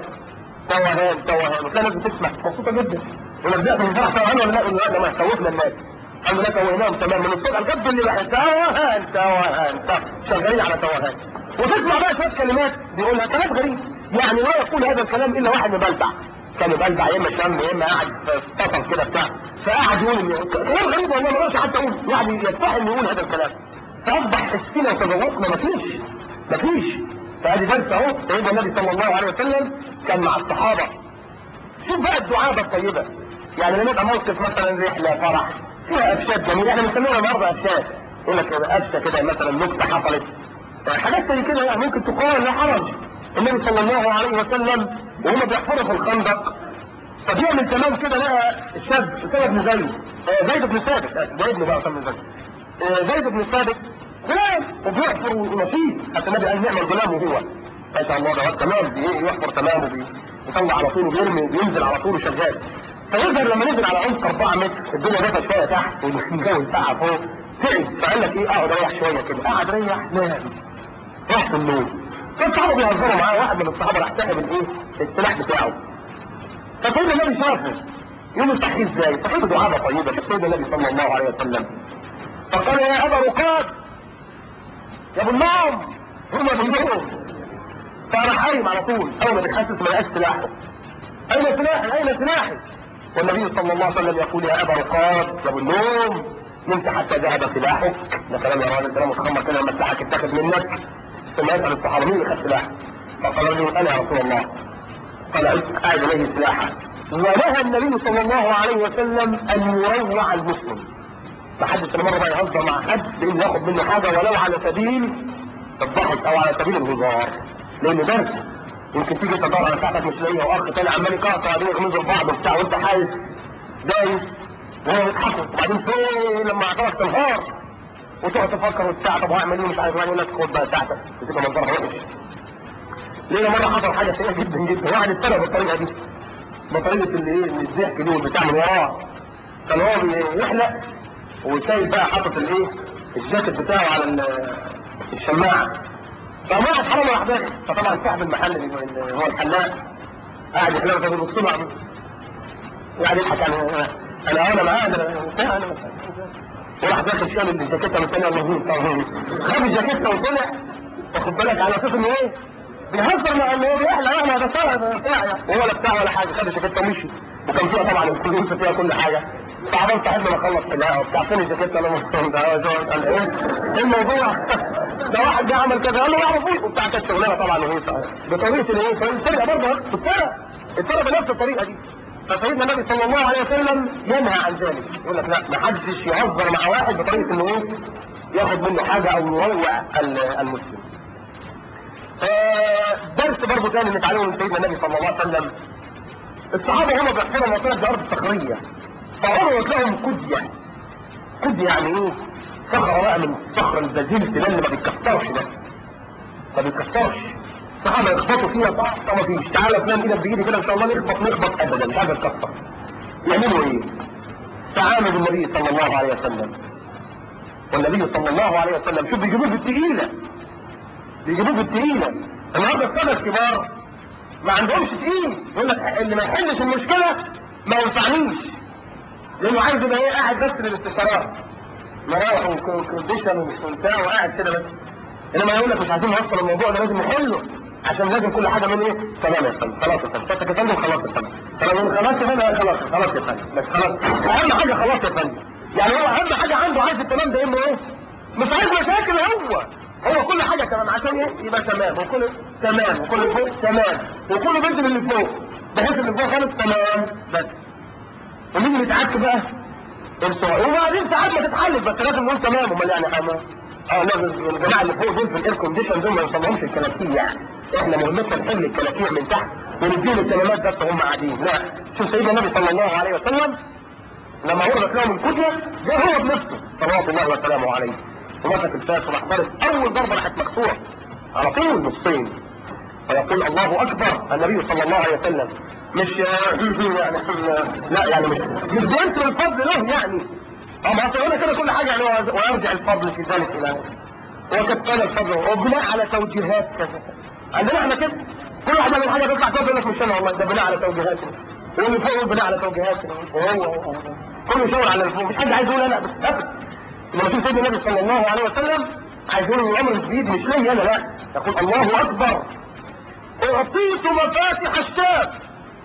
توهان توهان وتلاقي ناس بتسمع مبسوطه جدا يقول لك ده من الفرح توهان ولا لا يقول لا ده ما توهنا الناس الحمد لله توهناهم تمام من الصبح لغايه اللي بقى توهان توهان شغالين على توهان وتسمع بقى شويه كلمات بيقولها كلام غريب يعني لا يقول هذا الكلام الا واحد مبلبع كان مبلبع يا اما شم يا اما قاعد في طفل كده بتاع فقعد يقول كلام غريب والله ما اقدرش حتى اقول يعني يستحي يقول هذا الكلام فاصبح حسنا وتذوقنا مفيش مفيش فادي درس اهو سيدنا النبي صلى الله عليه وسلم كان مع الصحابه شوف بقى الدعابه الطيبه يعني لما يبقى موقف مثلا رحله فرح فيها افشاد جميله احنا بنسميها النهارده افشاد يقول لك افشه كده مثلا نكته حصلت حاجات زي كده يعني ممكن تقال لا حرج النبي صلى الله عليه وسلم وهم بيحفروا في الخندق فبيعمل تمام كده لقى الشاب اسامه بن زيد زيد بن ثابت زيد بن بقى بن زيد زيد بن ثابت غلام وبيحفر ونشيط حتى النبي قال نعم الغلام وهو ما شاء الله ده تمام يحفر تمام وبيطلع على طول وبيرمي وينزل على طول وشغال فيظهر لما نزل على عمق 4 متر الدنيا دفى شويه تحت والجو ساعه فوق تعب فقال لك ايه اقعد اريح شويه كده قعد ريح نام راح في النوم فالصحابه بيهزروا معاه واحد من الصحابه راح ساحب الايه السلاح بتاعه فسيدنا النبي شافه يقول له صحيح ازاي؟ صحيح دعابه طيبه شوف سيدنا النبي صلى الله عليه وسلم فقال يا ابا رقاد يا ابو النوم هم بالنوم فراح قايم على طول اول ما بيحسس ما لقاش سلاحه اين سلاحي اين سلاحي والنبي صلى الله عليه وسلم يقول يا ابا رقاد يا ابو النوم نمت حتى ذهب سلاحك ده كلام يا راجل كلام متخمر كده لما سلاحك اتاخد منك ثم يسال الصحابه مين اللي خد سلاحك فقال له انا يا رسول الله قال اعد اليه سلاحه ونهى النبي صلى الله عليه وسلم ان يروع المسلم ما حدش مره بقى يهزر مع حد بانه ياخد منه حاجه ولو على سبيل الضحك او على سبيل الهزار لانه درس يمكن تيجي تدور على ساعتك مش لاقيها واخ تاني عمال يقطع عليه يغمزوا لبعض وبتاع وانت حايس دايس وهو يضحك وبعدين فين لما اعترف تنهار وتقعد تفكر وبتاع طب هعمل ايه مش عارف يقول لك خد بقى ساعتك وتبقى منظرها وحش ليه مره حصل حاجه سيئه جدا جدا واحد اتبع بالطريقه دي بطريقه اللي ايه الضحك دي والبتاع من وراه كان هو بيحلق وشايف بقى حاطط الايه الجاكيت بتاعه على الشماعه فقام واحد حرام راح داخل فطبعا صاحب المحل اللي هو الحلاق قاعد يحلق فبيبص له قاعد يضحك انا انا انا معاه انا انا وراح داخل شال الجاكيته من ثانيه الله خد الجاكيته وطلع واخد بالك على اساس انه ايه بيهزر مع انه هو بيحلق انا ده طلع بتاع وهو لا بتاع ولا حاجه خد الجاكيته ومشي وكان فيها طبعا الفلوس فيها كل حاجه فعملت صاحبنا ما خلص حلاقه وبتاع فين الجاكيته انا ده قال ايه ايه الموضوع ده واحد جه عمل كذا قال له ما اعرفوش وبتاع كانت شغلانه طبعا وهي بطريقه الايه فالسرقه برضه السرقه السرقه بنفس الطريقه دي فسيدنا النبي صلى الله عليه وسلم ينهى عن ذلك يقول لك لا ما حدش يهزر مع واحد بطريقه انه ايه ياخد منه حاجه او يروع المسلم آه، درس برضه ثاني نتعلمه من سيدنا النبي صلى الله عليه وسلم الصحابه هم بيحفروا مصائب في ارض الصخريه فعرضت لهم كديه كديه يعني ايه صخره بقى من الصخر البازلت ده اللي ما بيتكسرش ده ما بيتكسرش الصحابه يخبطوا فيها صح طب ما فيش تعالى فلان ايدك بايدي كده ان شاء الله نخبط نخبط ابدا مش عايز اتكسر يعملوا ايه؟ تعامل النبي صلى الله عليه وسلم والنبي صلى الله عليه وسلم شوف بيجيبوه في التقيله بيجيبوه في التقيله النهارده الساده الكبار ما عندهمش تقيل يقول لك اللي ما يحلش المشكله ما ينفعنيش لانه عايز يبقى ايه قاعد بس للاستشارات مراوح وكونديشن وبتاع وقاعد كده بس انما يقول لك مش عايزين نوصل الموضوع ده لازم نحله عشان لازم كل حاجه من ايه تمام يا فندم خلاص يا فندم شكلك يا فندم خلاص يا فندم خلاص خلاص يا فندم خلاص خلاص يا فندم بس خلاص اهم حاجه خلاص يا فندم يعني هو اهم حاجه عنده عايز التمام ده انه ايه مش عايز مشاكل هو هو كل حاجه تمام عشان ايه يبقى تمام وكل تمام وكل فوق تمام وكله بينزل اللي فوق بحيث اللي فوق خالص تمام بس ونيجي نتعك بقى انتوا وبعدين ساعات ما تتحلل بس لازم نقول تمام امال يعني احنا اه لازم الجماعه اللي فوق دول في الاير كونديشن دول ما يوصلهمش الكلاكيع يعني احنا مهمتنا نحل الكلاكيع من تحت ونديهم الكلمات بس وهم قاعدين لا شوف سيدنا النبي صلى الله عليه وسلم لما عرضت لهم الكتله جاء هو بنفسه صلوات الله وسلامه عليه ومسك الفاس وراح ضرب اول ضربه راحت مكسوره على طول نصين فيقول الله اكبر النبي صلى الله عليه وسلم مش يعني لا يعني مش مش بينسوا الفضل له يعني اه ما اصل كده كل حاجه يعني ويرجع الفضل في ذلك الى وقد قال الفضل وبناء على توجيهات كذا عندنا احنا كده كل واحد من حاجه تطلع كده يقول لك مش انا والله ده بناء على توجيهاتنا واللي فوق بناء على توجيهاتنا وهو كله شاور على الفوق مش حد عايز يقول انا بس ابدا لما تشوف سيدنا النبي صلى الله عليه وسلم عايز يقول الامر جديد مش ليا انا لا يقول الله اكبر اعطيت مفاتح الشام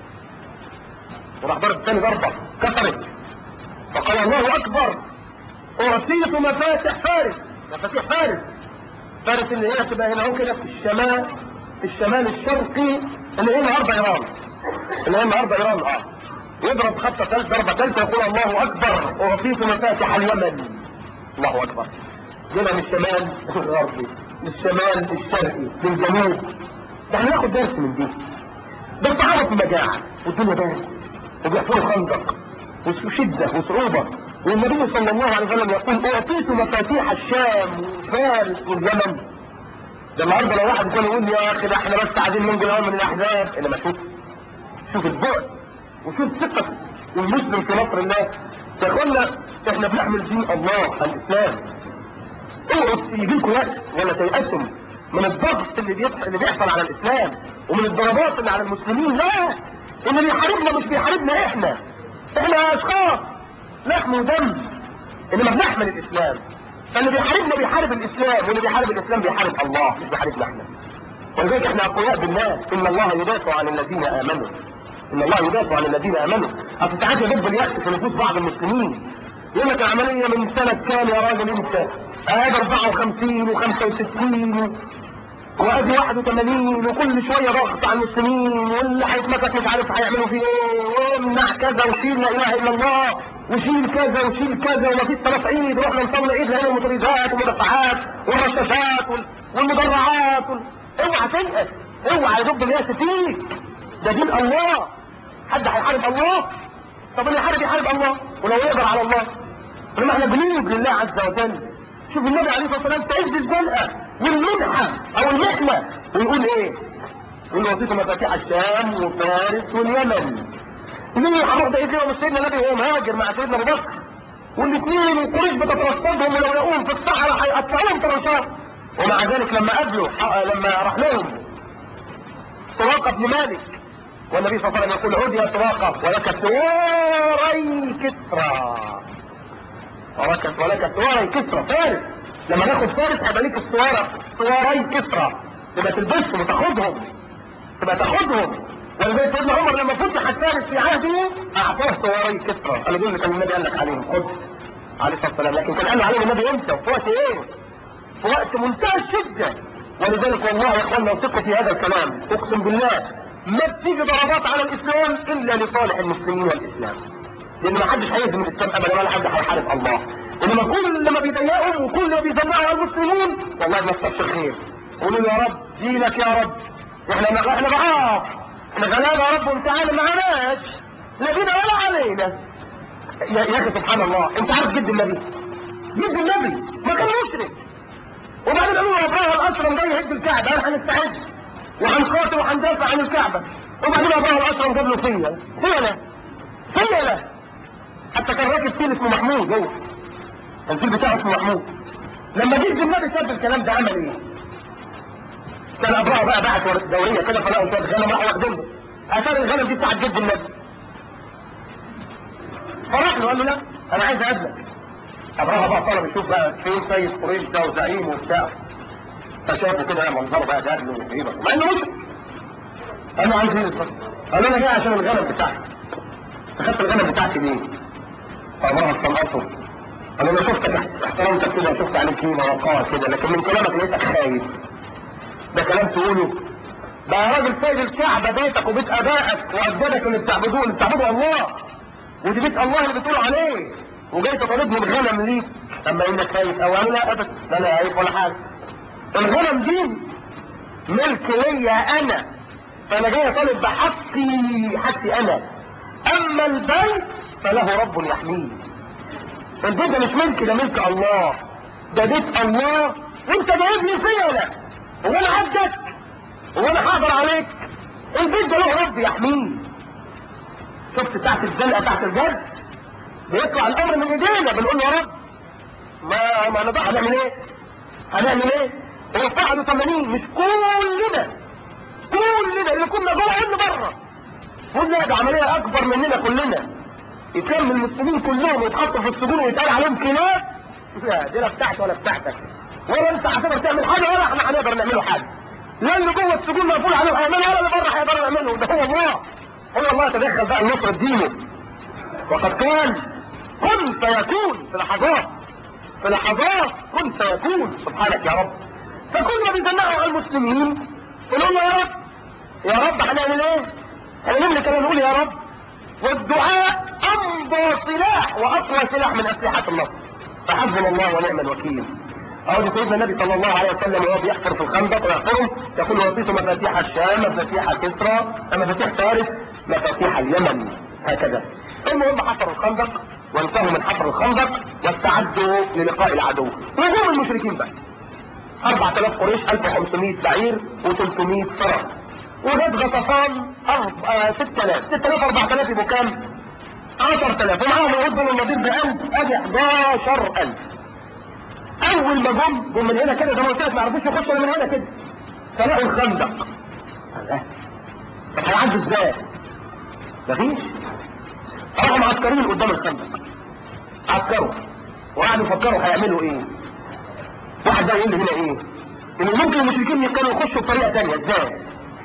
وراح ضرب ثاني ضربه كسرت فقال الله اكبر اعطيت مفاتح فارس مفاتيح فارس فارس اللي هي تبقى هنا اهو كده في الشمال في الشمال الشرقي اللي هي النهارده ايران اللي هي النهارده ايران اه يضرب خطه ثالث ضربه ثالثه يقول الله اكبر اعطيت مفاتح اليمن الله اكبر جينا من الشمال الغربي من الشمال الشرقي من الجنوب ده احنا ناخد درس من دي ده الصحابه في مجاعه والدنيا بارد وبيحفروا خندق وشده وصعوبه والنبي صلى الله عليه وسلم يقول اعطيت مفاتيح الشام وفارس واليمن ده النهارده لو واحد كان يقول لي يا اخي ده احنا بس عايزين ننجي الاول من الاحزاب انما شوف شوف البعد وشوف ثقه المسلم في نصر الله يقولنا احنا بنحمل دين الله الاسلام اوعوا يجيلكم يأس ولا تيأسوا من الضغط اللي بيحصل اللي بيحصل على الاسلام ومن الضربات اللي على المسلمين لا اللي بيحاربنا مش بيحاربنا احنا احنا اشخاص لحم ودم انما بنحمل الاسلام فاللي بيحاربنا بيحارب الاسلام واللي بيحارب الاسلام بيحارب الله مش بيحاربنا احنا ولذلك احنا اقوياء بالله ان الله يدافع عن الذين امنوا ان الله يدافع عن الذين امنوا اصل ساعات يدب اليأس في نفوس بعض المسلمين يقول لك العمليه من سنه كام يا راجل انت؟ ادي 54 و65 وادي 81 وكل شويه ضغط على المسلمين واللي هيتمسك مش عارف هيعملوا فيه ايه وامنع كذا وشيل لا اله الا الله وشيل كذا وشيل كذا ومفيش صلاه عيد ورحنا نصلي عيد لقينا المطريزات والمدفعات والرشاشات وال- والمدرعات وال... اوعى تيأس اوعى يضب اليأس فيك ده دين الله حد هيحارب الله طب اللي يحارب يحارب الله ولو يقدر على الله انما احنا جنود لله عز وجل شوف النبي عليه الصلاه والسلام تعز الجلأة والمنحة او المحنة ويقول ايه؟ يقول وصيت مفاتيح الشام وفارس واليمن مين هروح ده ايه مش سيدنا النبي وهو مهاجر مع سيدنا ابو بكر والاثنين وقريش بتترصدهم ولو لقوهم في الصحراء هيقطعوهم طرشات ومع ذلك لما قابلوا لما راح لهم سراقه بن مالك والنبي صلى الله عليه وسلم يقول عد يا سراقه ولك سواري كسرى ولك ولك سواري كسرى فارس لما ناخد فارس هيبقى ليك السوارة سواري كسرى تبقى تلبسهم وتاخدهم تبقى تاخدهم ولذلك سيدنا عمر لما فتح فارس في عهده اعطاه سواري كسرى قال دول اللي كان النبي قال لك عليهم خد عليه الصلاه والسلام لكن كان قال عليهم النبي امتى في وقت ايه؟ في وقت منتهى الشده ولذلك والله يا اخوانا وثقوا في هذا الكلام اقسم بالله ما بتيجي ضربات على الاسلام الا لصالح المسلمين والاسلام لان ما حدش هيهزم الاسلام ابدا ولا حد هيحارب الله انما كل ما بيضايقهم وكل ما بيزنقوا على المسلمين والله ما استبشر خير قولوا له يا رب دينك يا رب احنا احنا ضعاف احنا غلابه يا رب وانت عالم معناش لا بينا ولا علينا يا يا اخي سبحان الله انت عارف جد النبي جد النبي ما كان مشرك وبعدين قالوا له ابراهيم الاشرم جاي يهد الكعبه انا هنستعد وهنقاتل وهندافع عن الكعبه وبعدين ابراهيم الاشرم جاب له فيا فيا فيا حتى كان راكب فيل اسمه محمود هو الفيل بتاعه اسمه محمود لما جد النبي ساب الكلام ده عمل ايه؟ كان ابراهيم بقى بعت دوريه كده فلقوا شويه غنم راحوا واخدينه اثار الغنم دي بتاعت جد النبي فراح له قال له لا انا عايز اقابلك ابراهيم بقى طلب يشوف بقى فين سيد قريش ده وزعيم وبتاع فشافه كده منظره بقى جاب له وهيبه مع انه مش قال له عايز ايه بالظبط؟ قال له انا جاي عشان الغنم بتاعتي اخدت الغنم بتاعتي ليه؟ فابراهيم استنقصه قال له انا شفتك احترمتك كده وشفت عليك قيمه وقار كده لكن من كلامك لقيتك خايف ده كلام تقوله ده يا راجل سيد الكعبه بيتك وبيت ابائك واجدادك اللي بتعبدوه اللي بتعبدوا الله ودي بيت الله اللي بتقولوا عليه وجاي تطالبني الغنم ليك اما انك خايف او انا لا ابدا لا انا خايف ولا حاجه الغنم دي ملك ليا انا فانا جاي اطالب بحقي حقي انا اما البيت فله رب يحميه البيت ده مش ملك ده ملك الله ده بيت الله وانت جايبني فيا هو انا عبدك هو انا هقدر عليك البيت ده له رب يحميه شفت تحت الزنقه تحت الجد بيطلع الامر من ايدينا بنقول يا رب ما ما نضع هنعمل ايه هنعمل ايه هو فعلوا 80 مش كلنا كلنا اللي كنا جوه اللي بره قلنا ده عمليه اكبر مننا كلنا يتم المسلمين كلهم يتحطوا في السجون ويتقال عليهم كلاب لا دي لا بتاعتي ولا بتاعتك ولا انت هتقدر تعمل حاجه ولا احنا هنقدر نعمله حاجه لا اللي جوه السجون مقفول عليهم هيعملوا ولا اللي بره هيقدروا يعملوا ده هو الله هو الله يتدخل بقى النصر دينه وقد قال كن فيكون في لحظات في لحظات كن فيكون سبحانك يا رب فكنا بنجمعوا على المسلمين ونقول له يا رب يا رب هنعمل ايه؟ هنعمل كده نقول يا رب والدعاء امضى سلاح واقوى سلاح من اسلحه النصر فحسبنا الله ونعم الوكيل أو سيدنا النبي صلى الله عليه وسلم وهو بيحفر في الخندق ويحفرهم يقول وصيت مفاتيح الشام مفاتيح كسرى مفاتيح فارس مفاتيح اليمن هكذا المهم حفروا الخندق وانتهوا من حفر الخندق واستعدوا للقاء العدو وهم المشركين بقى 4000 قريش 1500 بعير و300 فرس وجد غطفان 6000 6000 4000 يبقوا كام 10000 ومعاهم يعود بن النضير ب 1000 ادي 11000 اول ما جم جم من هنا كده زي ما قلت لك ما عرفوش يخشوا من هنا كده فلقوا الخندق الله طب هيعدوا ازاي؟ مفيش راحوا معسكرين قدام الخندق عسكروا وقعدوا يفكروا هيعملوا ايه واحد ده يقول لي هنا ايه ان ممكن المشركين كانوا يخشوا بطريقه ثانيه ازاي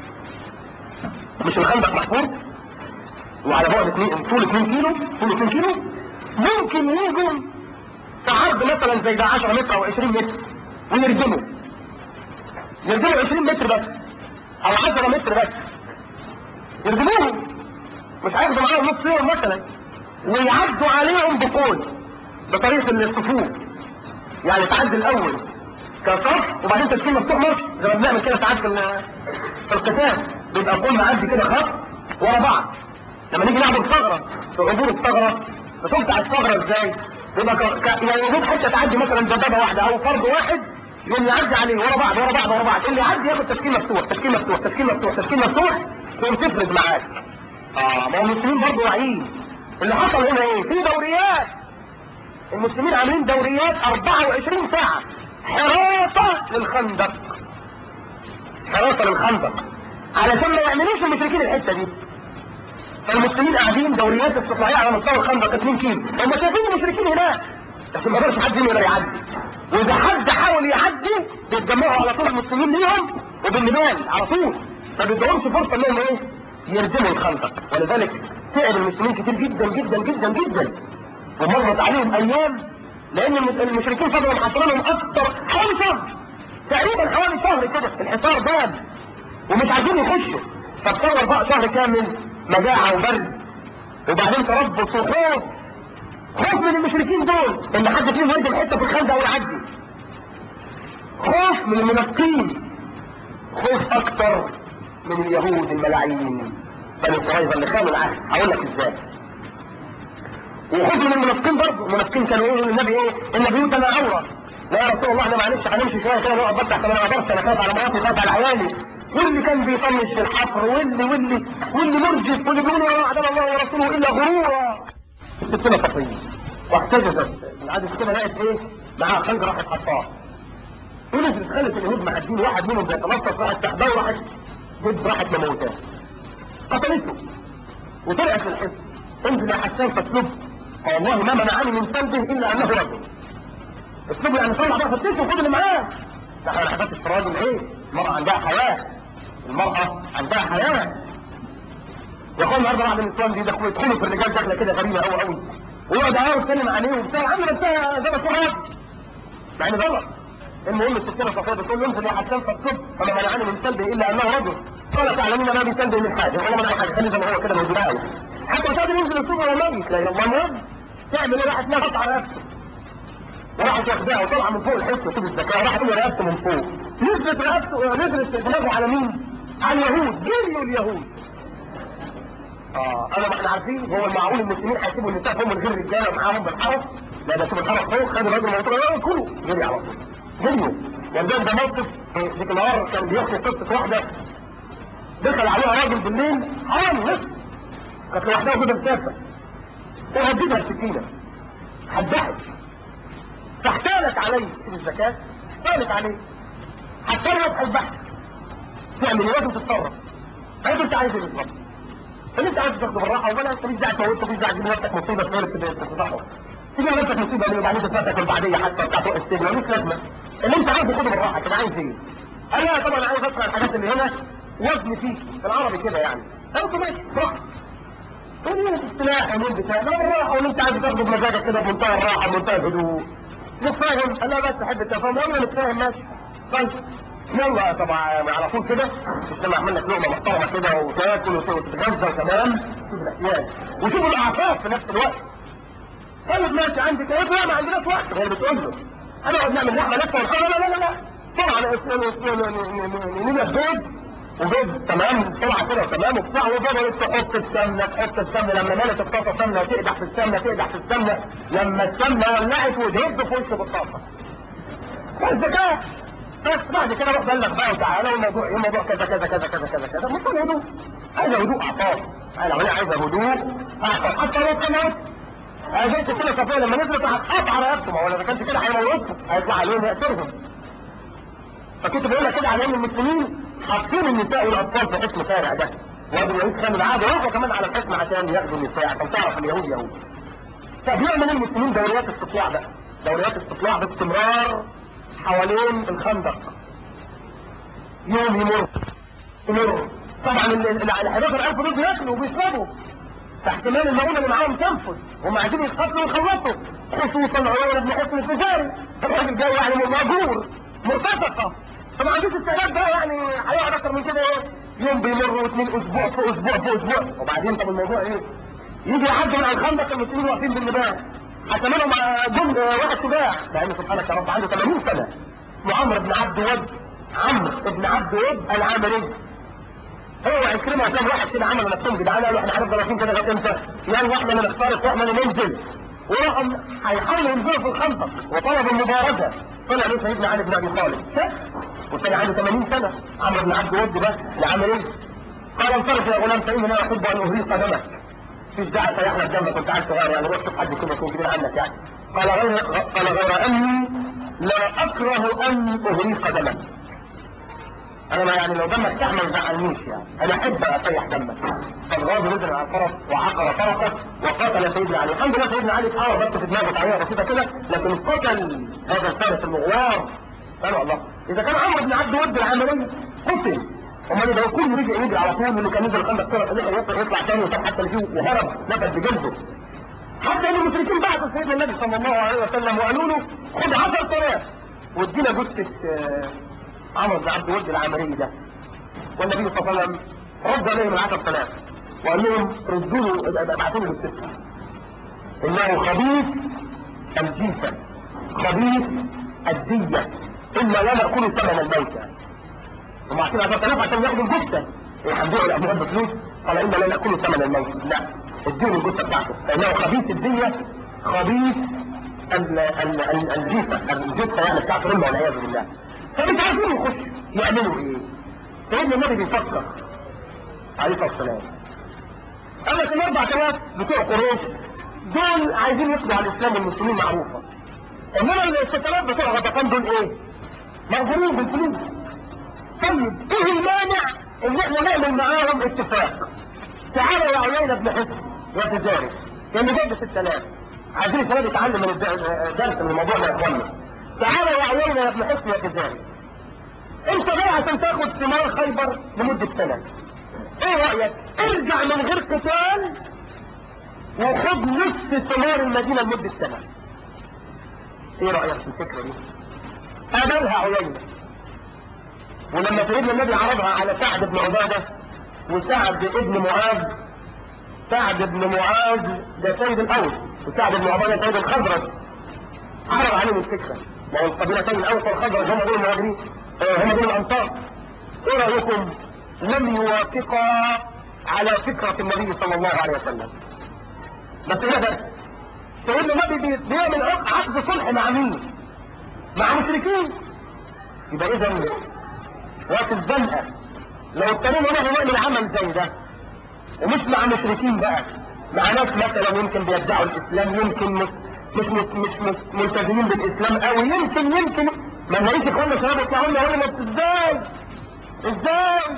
مش الخندق محفور وعلى بعد اتنين طول 2 كيلو طول 2 كيلو ممكن يجوا في عرض مثلا زي ده 10 متر او 20 متر ويردموا يردموا 20 متر بس او 10 متر بس يردموهم مش هياخدوا معاهم نص يوم مثلا ويعدوا عليهم بقول بطريقه الصفوف يعني تعدي الاول كصف وبعدين تشكيل مفتوح ماتش زي ما بنعمل كده ساعات في ال- في القتال بيبقى قول معدي كده خط ورا بعض لما نيجي نعمل ثغره في عبور الثغره بتقطع الثغره ازاي؟ بيبقى ك... ك... يعني يجوز حته تعدي مثلا دبابه واحده او فرد واحد يقوم يعدي عليه ورا بعض ورا بعض ورا بعض اللي يعدي ياخد تشكيل مفتوح تشكيل مفتوح تشكيل مفتوح تشكيل مفتوح يقوم تفرد معاك اه ما هو المسلمين برضه واعيين اللي حصل هنا ايه؟ في دوريات المسلمين عاملين دوريات 24 ساعه حراسه للخندق حراسه للخندق علشان ما يعملوش المشركين الحته دي فالمسلمين قاعدين دوريات استطلاعيه على مستوى الخندق 2 كيلو هم شايفين المشركين هناك بس ما قدرش حد يقدر يعدي واذا حد حاول يعدي بيتجمعوا على طول المسلمين ليهم وبالنبال على طول ما بيدهمش فرصه انهم ايه يردموا الخندق ولذلك تعب المسلمين كتير جدا جدا جدا جدا ومرت عليهم ايام لان الم- المشركين فضلوا محاصرينهم اكتر حوالي شهر تقريبا حوالي شهر كده الحصار باب ومش عايزين يخشوا فتصور بقى شهر كامل مجاعة وبرد وبعدين تربص وخوف خوف من المشركين دول ان حد فيهم يهدم حته في الخندق ويعدي خوف من المنافقين خوف اكتر من اليهود الملاعين بني قريظه اللي خانوا العهد هقول لك ازاي وخوف من المنافقين برضه المنافقين كانوا يقولوا للنبي ايه ان بيوتنا عوره لا يا رسول الله احنا معلش هنمشي شويه كده نقعد بس احنا ما نقدرش انا خايف على مراتي خايف على عيالي واللي كان بيطنش في الحفر واللي واللي واللي مرجف واللي بيقول وما وعدنا الله ورسوله الا غرورا السكينه صفيه واحتجزت العاده السكينه لقت ايه معاها خنجر راحت حطاه ونزلت خلت اليهود معدين واحد منهم بيتلطف راحت تحباه وراحت جد راحت مموتاه قتلته وطلعت الحزب انزل يا حسان فاسلبه والله ما منعني من سلبه الا انه رجل اسلوبه يعني طلع بقى فتشه وخد اللي معاه ده احنا ما حسبتش في الراجل ايه المرأة عندها حياة المرأة عندها حياة يقول النهارده بعض النسوان دي دخلوا يدخلوا في الرجال دخله كده غريبه قوي قوي ويقعد عاوز يتكلم عليه وبتاع يا عم ده بتاع زي ما تكون راجل مع انه غلط المهم الستينة صفية بتقول له انزل يا حسان فاكتب فما منعني من سلبه الا انه رجل قال تعلمين ما بيسلبه من حاجه والله ما انا حاجه خلي زي ما هو كده موجود قوي حتى مش قادر ينزل السوق ولا ميت لا الله المهم تعمل ايه راحت نفط على نفسه وراحت واخداها وطلع من فوق الحس وطول الزكاه وراحت هي رقبته من فوق نزلت رقبته نزلت دماغه على مين؟ على اليهود جريوا اليهود اه انا ما احنا عارفين هو المعقول المسلمين هيسيبوا النساء هم من غير رجاله معاهم بالحرس لا ده شوف الحرس فوق خد الراجل الموضوع ده كله جري على طول جريوا يعني ده ده موقف في النهار كان بيحكي قصه واحده دخل عليها راجل بالليل حرام نفس كانت لوحدها كده مسافه وهددها السكينه هدحت فاحتالت عليه في الزكاة احتالت عليه حتى يفتح البحث تعمل ايه لازم تتصرف قالت انت عايز ايه بالظبط اللي انت عايز تاخده بالراحه ولا انت مش داعي تموت مش داعي تجيب نفسك مصيبه تغير تفضحه تجيب نفسك مصيبه من وبعدين تتفتح البعديه حتى بتاع فوق السجن ملوش لازمه اللي انت عايزه خده بالراحه كده عايز ايه؟ قال لا طبعا عايز اسمع الحاجات اللي هنا وزن فيه في العربي كده يعني قلت ماشي براحتك تقول لي السلاح ومين بتاع لا بالراحه واللي انت عايز تاخده بمزاجك كده بمنتهى الراحه بمنتهى الهدوء مش فاهم قال لا بس احب التفاهم يلا مش فاهم ماشي طيب يلا طبعا على طول كده السماء عمل لك لقمه محترمه كده وتاكل وتتغذى وتمام شوف الاحتياج وشوف الاعصاب في نفس الوقت طيب ماشي عندك ايه لا ما عندناش وقت هي بتقول له انا اقعد نعمل لحمه لسه ونخلي لا لا لا لا طبعا نجيب بيض وبيض تمام طلع كده تمام وبتاع وفضلت تحط السمنه تحط السمنه لما ملت الطاسه سمنه تقدح في السمنه تقدح في السمنه لما السمنه ولعت وتهب في وش بالطاسه والذكاء بس بعد كده روح بلغ بقى وتعالى والموضوع ايه الموضوع كذا كذا كذا كذا كذا كذا ممكن هدوء عايزه هدوء اعصاب انا هنا عايزه هدوء اعصاب حتى لو كان اجيت كده صفيه لما نزلت هتقطع رقبته ما هو لو ما كانش كده هيموتهم هيطلع عليهم يقتلهم فكنت بقول لك كده على ان المسلمين حاطين النساء والاطفال في حكم شارع ده وابن اليهود خانوا العهد وراحوا كمان على الحكم عشان ياخدوا النساء عشان تعرف اليهود يهود فبيعمل المسلمين دوريات استطلاع بقى دوريات استطلاع باستمرار حوالين الخندق يوم يمر يمر طبعا ال 11000 دول بياكلوا وبيشربوا فاحتمال المعونه اللي معاهم تنفذ هم عايزين يتقتلوا ويخلصوا خصوصا عمر بن حسن الفجاري الراجل جاي يعني مأجور مرتفقه فما عندوش استعداد بقى يعني هيقعد اكتر من كده ايه يوم بيمر واثنين اسبوع في اسبوع في اسبوع وبعدين طب الموضوع ايه يجي يعدي من على الخندق المسلمين واقفين بالنباه حكملهم جند واحد شجاع لان سبحانك يا رب عنده 80 سنه اسمه عمرو بن عبد ود عمرو بن عبد ود العامري هو عكرمه وكان واحد كده عملوا نفسهم جدعان قالوا احنا هنفضل واقفين كده لغايه امتى؟ يلا احنا اللي نخترق واحنا اللي ننزل وراحوا هيحاولوا ينزلوا في الخندق وطلبوا المبارزه طلع له سيدنا علي بن ابي طالب وكان عنده 80 سنه عمرو بن عبد ود ده لعمل ايه؟ قال انصرف يا غلام فاني لا احب ان اهريق دمك مفيش داعي سيحلق دمك وانت عيل صغير يعني روح شوف حد كده يكون كبير عنك يعني قال غير قال غير اني لا اكره ان اهريق دمك انا ما يعني لو دمك تحمل ما زعلنيش يعني انا احب اسيح دمك فالغاضي نزل على الفرس وعقر فرسه وقاتل سيدنا علي الحمد لله سيدنا علي اتعور بس في دماغه تعويره بسيطه كده لكن قتل هذا الفارس المغوار قالوا الله اذا كان عمرو بن عبد ود العملي قتل امال اذا كله رجع يجري على طول اللي كان ينزل الخندق طلع يطلع يطلع تاني وصار حتى اللي فيه وهرب نفذ بجلده حتى ان المشركين بعثوا سيدنا النبي صلى الله عليه وسلم وقالوا له خد 10000 وادينا جثه عمرو بن عبد ود العمري ده والنبي صلى الله عليه وسلم رد عليهم العشر ثلاث وقال لهم ردوا له ابعثوا له بالستة انه خبيث هم عارفين 10000 عشان ياخدوا الجثه يحبوا الاموال بفلوس قال انا لا ناكل ثمن الموت لا اديله الجثه بتاعته فانه خبيث الديه خبيث ال- ال- ال- الجثه الجثه يعني بتاعت رمى والعياذ بالله فمش عارفين يخشوا يعملوا ايه سيدنا النبي بيفكر عليه الصلاه والسلام انا في الاربع سنوات بتوع قريش دول عايزين يقضوا على الاسلام والمسلمين معروفه انما الستات بتوع غطفان دول ايه مأجورين بالفلوس طيب ايه المانع ان احنا نعمل معاهم اتفاق تعالى يا عيينة ابن حسن يا تجاري كان جاب 6000 عايزين الشباب يتعلم من الد- درس من الموضوع ده يا اخوانا تعالى يا عيينة يا ابن حسن يا تجاري انت جاي عشان تاخد ثمار خيبر لمدة سنة ايه رأيك ارجع من غير قتال وخد نصف ثمار المدينة لمدة سنة ايه رأيك في الفكرة دي قابلها عيينة ولما سيدنا النبي عرضها على سعد بن عبادة وسعد بن معاذ سعد بن معاذ ده سيد الاوس وسعد بن عبادة سيد الخزرج عرض عليهم الفكرة ما هو القبيلتين الاوس والخزرج هم دول المهاجرين آه، هم دول الانصار ايه رايكم لم يوافقا على فكرة النبي صلى الله عليه وسلم بس ايه بس سيدنا النبي بي- بيعمل عقد عقد صلح مع مين مع مشركين يبقى اذا وقت الزنقة لو اضطرينا ان احنا نعمل عمل زي ده ومش مع مشركين بقى مع ناس مثلا يمكن بيدعوا الاسلام يمكن مش مش مش, مش, مش ملتزمين بالاسلام قوي يمكن يمكن ما نلاقيش اخواننا شباب يطلعوا لنا يقولوا لنا ازاي ازاي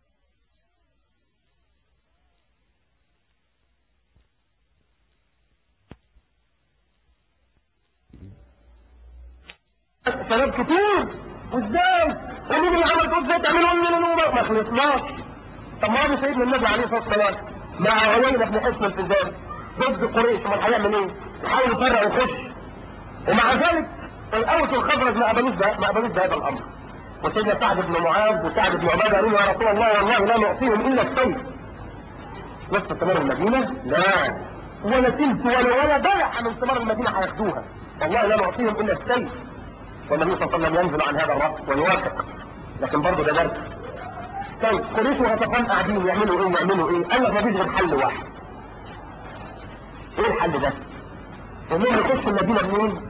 شباب كتير وازاي ومين اللي عمل كده ازاي تعملوا من النور ما خلصناش طب ما هو سيدنا النبي عليه الصلاه والسلام مع عيينة بن حسن الفزاري ضد قريش امال هيعمل ايه؟ يحاول يفرق ويخش ومع ذلك الاوس والخزرج ما قبلوش ده ما قبلوش بهذا الامر وسيدنا سعد بن معاذ وسعد بن عباده قالوا يا رسول الله والله لا نعطيهم الا السيف وسط ثمار المدينه لا ولا تلت ولا ولا بلح من ثمار المدينه هياخدوها والله لا نعطيهم الا السيف والنبي صلى الله عليه وسلم ينزل عن هذا الرأس ويوافق لكن برضه ده درس طيب قريش وغطفان قاعدين يعملوا ايه يعملوا ايه قال لك مفيش غير حل واحد ايه الحل ده انهم يخشوا المدينه منين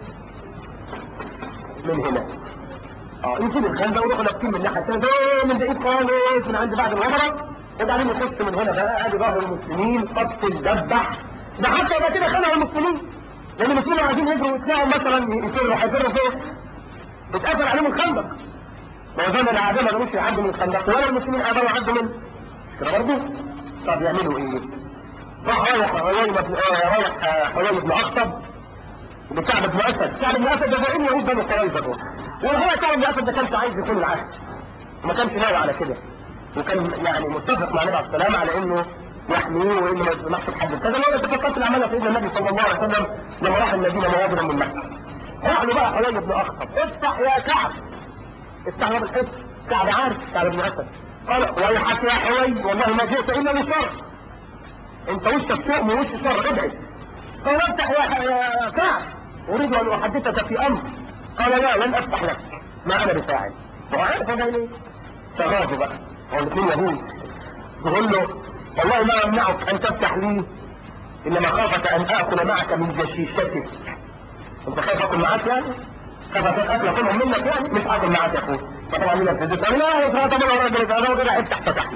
من هنا اه يجيب الخندق ويروحوا لابسين من الناحيه الثانيه ده من بعيد خالص من عند بعد الغمره وبعدين يخش من هنا بقى ادي ظهر المسلمين قتل دبح ده حتى يبقى كده خلعوا المسلمين لان المسلمين عايزين يجروا ويطلعوا مثلا يفروا هيفروا فين اتقفل عليهم الخندق ما هو زي ما الاعداء ما قدروش يعدوا من الخندق ولا المسلمين قدروا يعدوا منه كده برضه طب يعملوا ايه؟ راح رايح حوالي بن آه، رايح آه، حوالي بن اخطب وكعب بن اسد كعب بن اسد ده زعيم يهود بني قريظه دول وهو كعب بن اسد ده كانش عايز يكون العهد ما كانش ناوي على كده وكان يعني متفق مع النبي عليه السلام على انه يحميه وانه ما يسمحش لحد كذا ولا اتفاقات اللي عملها سيدنا النبي صلى الله عليه وسلم لما راح المدينه مهاجرا من مكه راح له بقى حوالي بن اخطب افتح يا كعب افتح يا ابن الحس كعب عارف كعب بن اسد قال ويحك يا حوي والله ما جئت الا لشر انت وشك شؤم ووش شر ابعد قال افتح يا يا كعب اريد ان احدثك في امر قال لا لن افتح لك ما انا بفاعل هو عارف هذا ليه فغاضوا بقى هو الاثنين يهود يقول له والله ما يمنعك ان تفتح لي انما خافك ان اكل معك من جشيشتك انت خايف اكل معاك يعني؟ خايف اكل اكلهم منك يعني؟ مش اكل معاك يا اخوي فطبعا مين الفيزيك قال لا يا طبعا الراجل انا كده افتح فتح له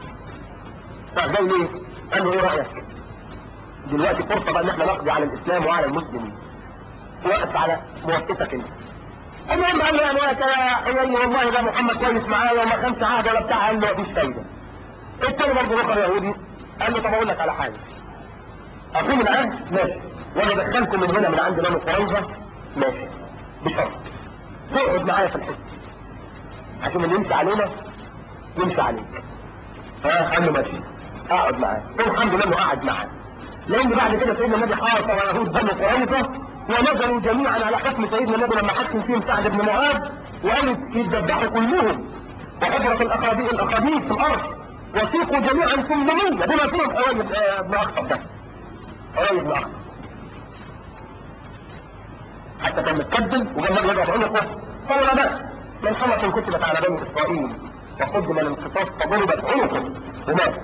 طب جاي ليه؟ قال له ايه رايك؟ دلوقتي فرصه بقى ان احنا نقضي على الاسلام وعلى المسلمين وقف على موافقتك انت المهم قال له يعني يا حيي والله ده محمد كويس معايا وما خانش عهد ولا بتاع قال له مفيش فايده التاني برضه اخر يهودي قال له طب اقول لك على حاجه اقوم العهد ماشي وانا ادخلكم من هنا من عند بني قريظه ماشي بشرط تقعد معايا في الحزب عشان اللي يمشي علينا يمشي عليك ها قال له ماشي اقعد معاه والحمد لله انه قعد معاه لان بعد كده سيدنا النبي حاصر يهود بني قريظه ونزلوا جميعا على حكم سيدنا النبي لما حكم فيهم سعد بن معاذ وقالوا يتذبحوا كلهم وحضرت الاخابيل الاخابيل في الارض وسيقوا جميعا 800 بما فيهم حوالي آه، ابن اخطب ده حوالي ابن اخطب حتى كان متكدل وجاب النبي يضرب عنقه قال لا بأس من حمق كتبت على بني اسرائيل وقدم الانقصاص فضربت عنقه ومات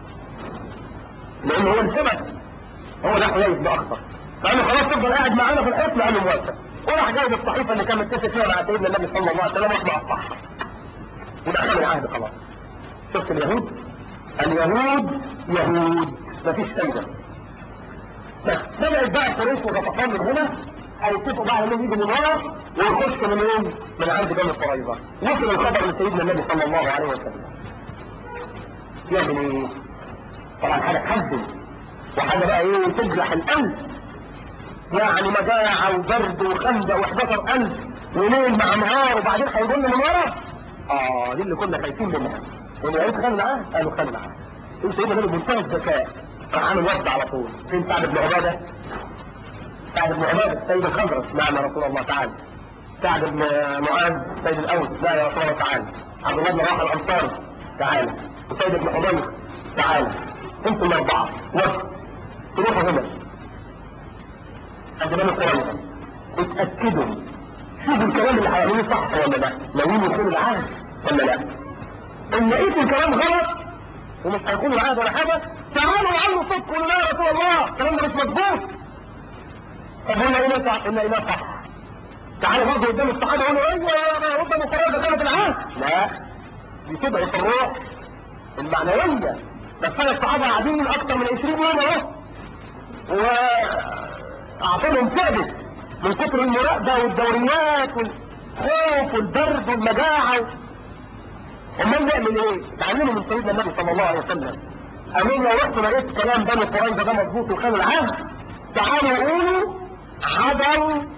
لان هو السبب هو ده حيي بن اخطر فقال له خلاص تفضل قاعد معانا في الحصن قال له موافق وراح جايب الصحيفه اللي كان متفق فيها مع سيدنا النبي صلى الله عليه وسلم راح مقطعها يبقى خد العهد خلاص شفت اليهود اليهود يهود مفيش فايده بس بدات بقى قريش وغطفان من هنا هيتفقوا بقى انهم يجوا من ورا ويخشوا من ايه؟ من عند بني قريظه وصل الخبر لسيدنا النبي صلى الله عليه وسلم يعمل ايه؟ طبعا حاجه تحزن وحاجه بقى ايه تجرح القلب يعني مجاعة وبرد وخندق و11000 وليل مع نهار وبعدين هيجوا من ورا اه دي اللي كنا خايفين منها والعيد خان العهد قالوا خان العهد انت سيدنا النبي بمنتهى الذكاء راح عامل وفد على طول فين سعد بن عباده سعد بن عباده سيد الخزرج نعم يا رسول الله تعالى سعد بن معاذ سيد الاوس لا يا رسول الله تعالى عبد الله بن رواحه الانصاري تعالى وسيد بن حضير تعالى انتم الاربعه وفد تروحوا هنا أجمال قريبا اتأكدوا شوفوا الكلام اللي هيعملوه صح ولا لا ناويين يكون العهد ولا لا ان لقيتوا الكلام غلط ومش هيكون العهد ولا حاجه تعالوا عنه صدق قولوا لا يا رسول الله الكلام ده مش مظبوط طب هنا ايه صح ان اله صح تعالوا برضه قدام الصحابه يقولوا ايوه يا رب مقرره كانت العهد لا دي تبقى الروح المعنويه بس كان الصحابه قاعدين اكتر من 20 يوم اهو واعطيهم ثابت من كتر المراقبه والدوريات والخوف والبرد والمجاعه امال نعمل ايه؟ تعلموا من سيدنا النبي صلى الله عليه وسلم قالوا لو رحت لقيت كلام بني قريظه ده مظبوط وخان العهد تعالوا قولوا عدل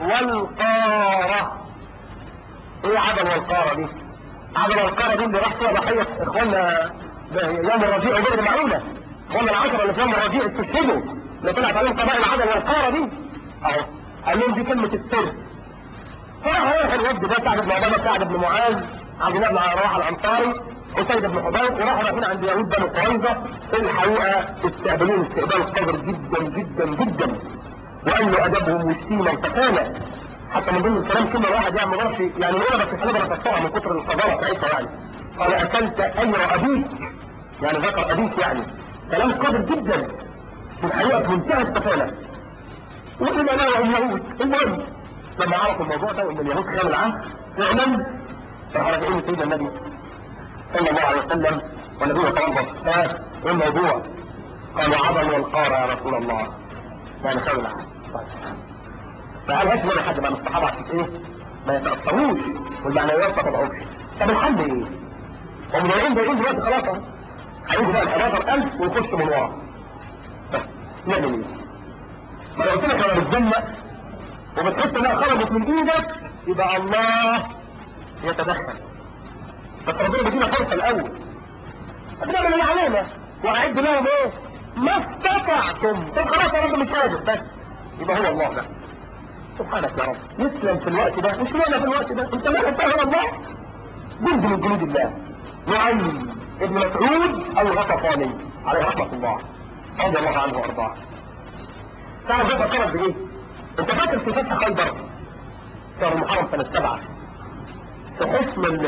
والقاره ايه عدل والقاره دي؟ عدل والقاره دي اللي راح فيها ضحيه اخواننا يوم الربيع وبئر معونه اخواننا العشره اللي في يوم الربيع استشهدوا اللي طلعت عليهم قبائل عدل والقاره دي اهو قال لهم دي كلمه السر فراح رايح الوفد ده سعد بن عباده سعد بن معاذ عبد الله بن رواحه الانصاري وسيد بن حضير وراحوا رايحين عند يهود بني قريظه الحقيقه استقبلوه استقبال قدر جدا جدا جدا وقالوا ادبهم وشتيمه وتكالة حتى من ضمن الكلام كلمه واحد يعني ما يعني ايه بس الحاجه بتقطعها من كتر القذاره بتاعتها يعني قال اكلت اجر ابيك يعني ذكر ابيك يعني كلام قادر جدا في الحقيقه في منتهى التفاله وإلى لا اليهود المهم لما عرفوا الموضوع ده ان اليهود خانوا العهد فعلا راح راجعين سيدنا النبي صلى الله عليه وسلم والنبي توضا ها ايه الموضوع؟ قالوا عظم والقارة يا رسول الله يعني خانوا العهد فقال هات من حد من الصحابه عشان ايه؟ ما يتاثروش والمعنويات ما تضعفش طب الحل ايه؟ هم جايين جايين دلوقتي خلاص اهو هيجوا بقى ال 11000 ويخشوا من ورا بس نعمل ايه؟ ما لو قلت لك انا بتزنق وبتحس انها خرجت من ايدك يبقى الله يتدخل بس ربنا بيدينا فرصه الاول بنعمل اللي علينا واعد لهم ايه؟ ما استطعتم طب خلاص يا رب مش قادر بس يبقى هو الله ده سبحانك يا رب يسلم في الوقت ده مش معنى في الوقت ده انت لا انت الله جند من جنود الله نعيم ابن مسعود الغطفاني عليه رحمه الله رضي الله عنه وارضاه تعرف ده فكرت بايه؟ انت فاكر في فتح خيبر شهر محرم سنة سبعة في حسم ال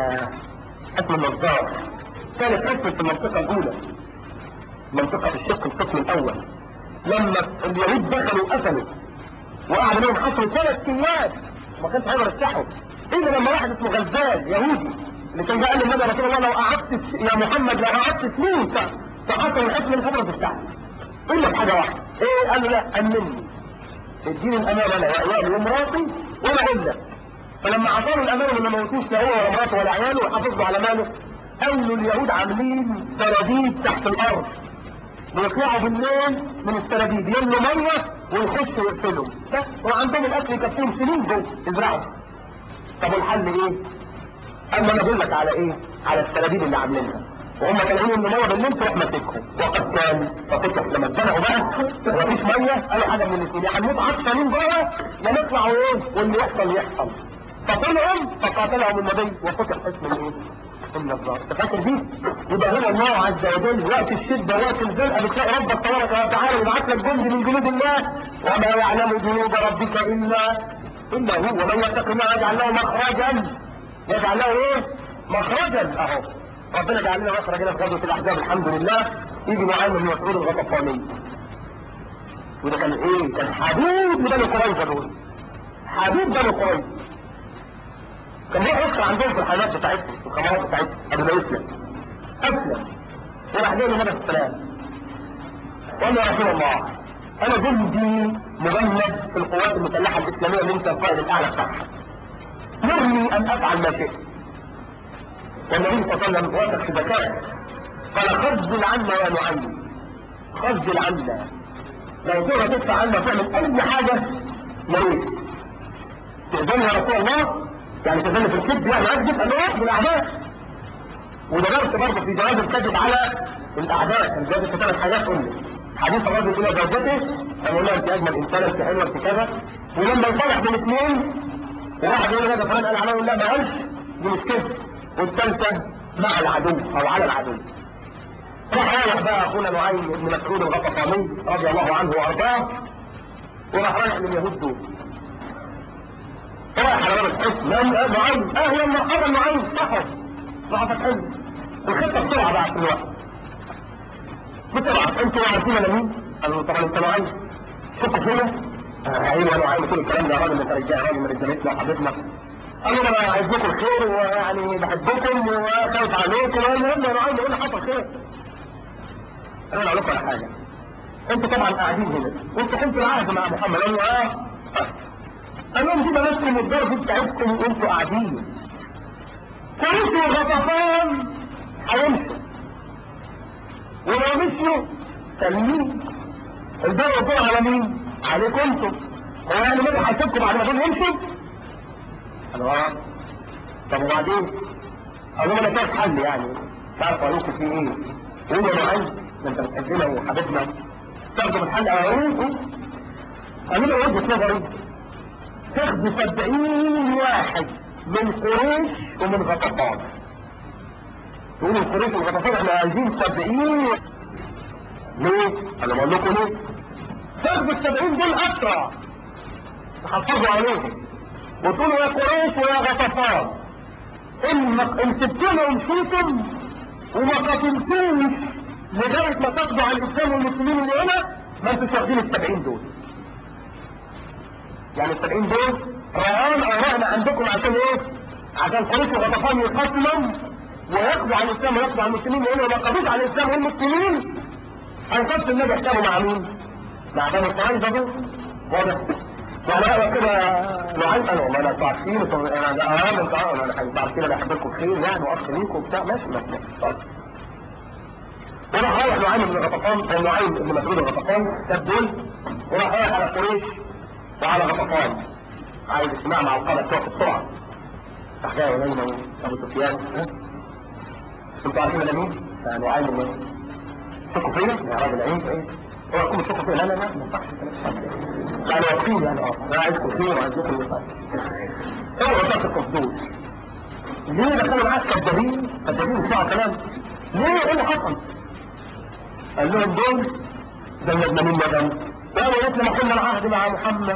حسم النجار كانت حسم في المنطقة الأولى منطقة في الشق القسم الأول لما اليهود دخلوا قتلوا وقعد لهم حصروا ثلاث أيام وما كانش هيقدر يفتحوا إلا لما واحد اسمه غزال يهودي اللي كان قال للنبي رسول الله لو قعدت يا محمد لو قعدت سنين تحصل الحسم مش هتقدر تفتحه إلا بحاجة واحدة إيه قال له لا أمني اديني الأمان أنا وعيالي ومراتي وأنا أقول لك فلما أعطاني الأمان وما موتوش لا هو ولا مراته ولا عياله وحافظوا على ماله قالوا اليهود عاملين سراديب تحت الأرض بيطلعوا بالليل من السراديب يملوا مية ويخشوا يقتلوا بس وعندهم الأكل يكفيهم سنين جوه يزرعوا طب الحل إيه؟ قال أنا أقول لك على إيه؟ على السراديب اللي عاملينها وهم طالعين من الميه بالليل تروح ماسكهم وقد كان ففتح لما اتزنقوا بقى ومفيش ميه قالوا حاجه من الاثنين يا هنموت عطشانين جوه يا نطلع وايه واللي يحصل يحصل فطلعوا فقاتلهم النبي وفتح اسم الايه؟ النصارى انت فاكر دي؟ يبقى هو الله عز وجل وقت الشده وقت الزنقه بتلاقي ربك تبارك وتعالى يبعث لك جند من جنود الله وما يعلم جنود ربك الا الا هو ومن يتق الله يجعل له مخرجا يجعل له ايه؟ مخرجا اهو ربنا جعل لنا مخرج هنا في غزوه الاحزاب الحمد لله يجي معانا من مسعود الغطفاني وده كان ايه؟ كان حبيب لبني قريظه دول حبيب بني قريظه كان بيروح يدخل عندهم في الحالات بتاعتهم في الخمارات بتاعتهم قبل ما يسلم اسلم وراح جاي للنبي السلام قال يا رسول الله انا جندي مجند في القوات المسلحه الاسلاميه اللي انت القائد الاعلى بتاعها مرني ان افعل ما شئت والنبي صلى الله عليه وسلم واثق في ذكائه قال خذل عنا يا نعيم خذل عنا لو تقدر تدفع عنا تعمل اي حاجه يا ريت تأذن يا رسول الله يعني تأذن في الكذب يعني اكذب قال له اخذ الاعداء وده درس برضه في جواز الكذب على الاعداء كان جواز في ثلاث حاجات قلنا حديث الرجل الى زوجته قال لها انت اجمل انسان انت حلوه انت كذا ولما يصالح بين اثنين وواحد يقول هذا فلان قال عليه لا ما قالش دي مش كذب والثالثه مع العدو او على العدو راح رايح بقى اخونا نعيم بن مسعود الغطفاني رضي الله عنه وارضاه وراح رايح لليهود دول رايح على باب الحصن نعيم اهلا مرحبا نعيم صحوا راح فتحل الخطه بسرعه بقى في الوقت بسرعه انتوا عارفين انا مين؟ قالوا طبعا انت نعيم شكوا فيا آه، ايوه نعيم كل الكلام ده يا راجل انت رجال راجل من رجالتنا وحبيبنا قال له انا عايز لكم الخير ويعني بحبكم وخايف عليكم المهم يا نعيم ايه اللي حصل خير؟ انا اقول لكم على حاجه انتوا طبعا قاعدين هنا وانتوا كنتوا العهد مع محمد قال له اه قال لهم دي بلدكم والضرب بتاعتكم وانتوا قاعدين كنتوا غطفان هيمشوا ولو مشوا تلمين الدور الدور على مين؟ عليكم انتوا هو يعني مين هيسيبكم بعد ما دول يمشوا؟ قالوا اه طب وبعدين؟ قالوا انا شايف حل يعني مش عارف اقول لكم في ايه؟ قولوا يا معلم ده انت بتحبنا وحبيبنا تاخدوا الحل اقول قالوا له وجهه نظري تاخدوا 70 واحد من قريش ومن غطفان يقولوا قريش وغطفان احنا عايزين 70 ليه؟ انا بقول لكم ليه؟ تاخدوا ال 70 دول اسرع تحافظوا عليهم وتقولوا يا قريش ويا غطفان ان ان سبتونا ومشيتم وما قاتلتوش لغايه ما تقضوا على الاسلام والمسلمين اللي هنا ما انتوش واخدين ال 70 دول يعني ال 70 دول رهان او رهن عندكم عشان ايه؟ عشان قريش وغطفان يقاتلوا ويقضوا على الاسلام ويقضوا على المسلمين لانه ما قضوش على الاسلام والمسلمين هيخش النبي حسابه مع مين؟ مع بني قريظه دول واضح؟ يعني هو كده نوعين انا والله لا تعرفين انا ده اه انت اه انا بعد كده بحب لكم خير يعني واخ ليكم وبتاع ماشي ماشي طيب وراح رايح نعيم بن غطفان او نعيم بن مسعود الغطفان ساب دول وراح رايح على قريش وعلى غطفان عايز اجتماع مع القاده بتوعه بسرعه راح جاي ولينا ابو سفيان ها انتوا عارفين انا مين؟ نعيم بن تثقوا فيا يا راجل عين ايه؟ هو يكون تثقوا فيا لا لا لا ما ينفعش يعني واثقين يعني اه انا عايزكم خير وعايزكم ينفع اوعوا تثقوا في دول ليه دخلوا معاك كذابين كذابين بتوع كلام ليه ايه اللي حصل؟ قال لهم دول زودنا من ندم قالوا لسه ما كنا العهد مع محمد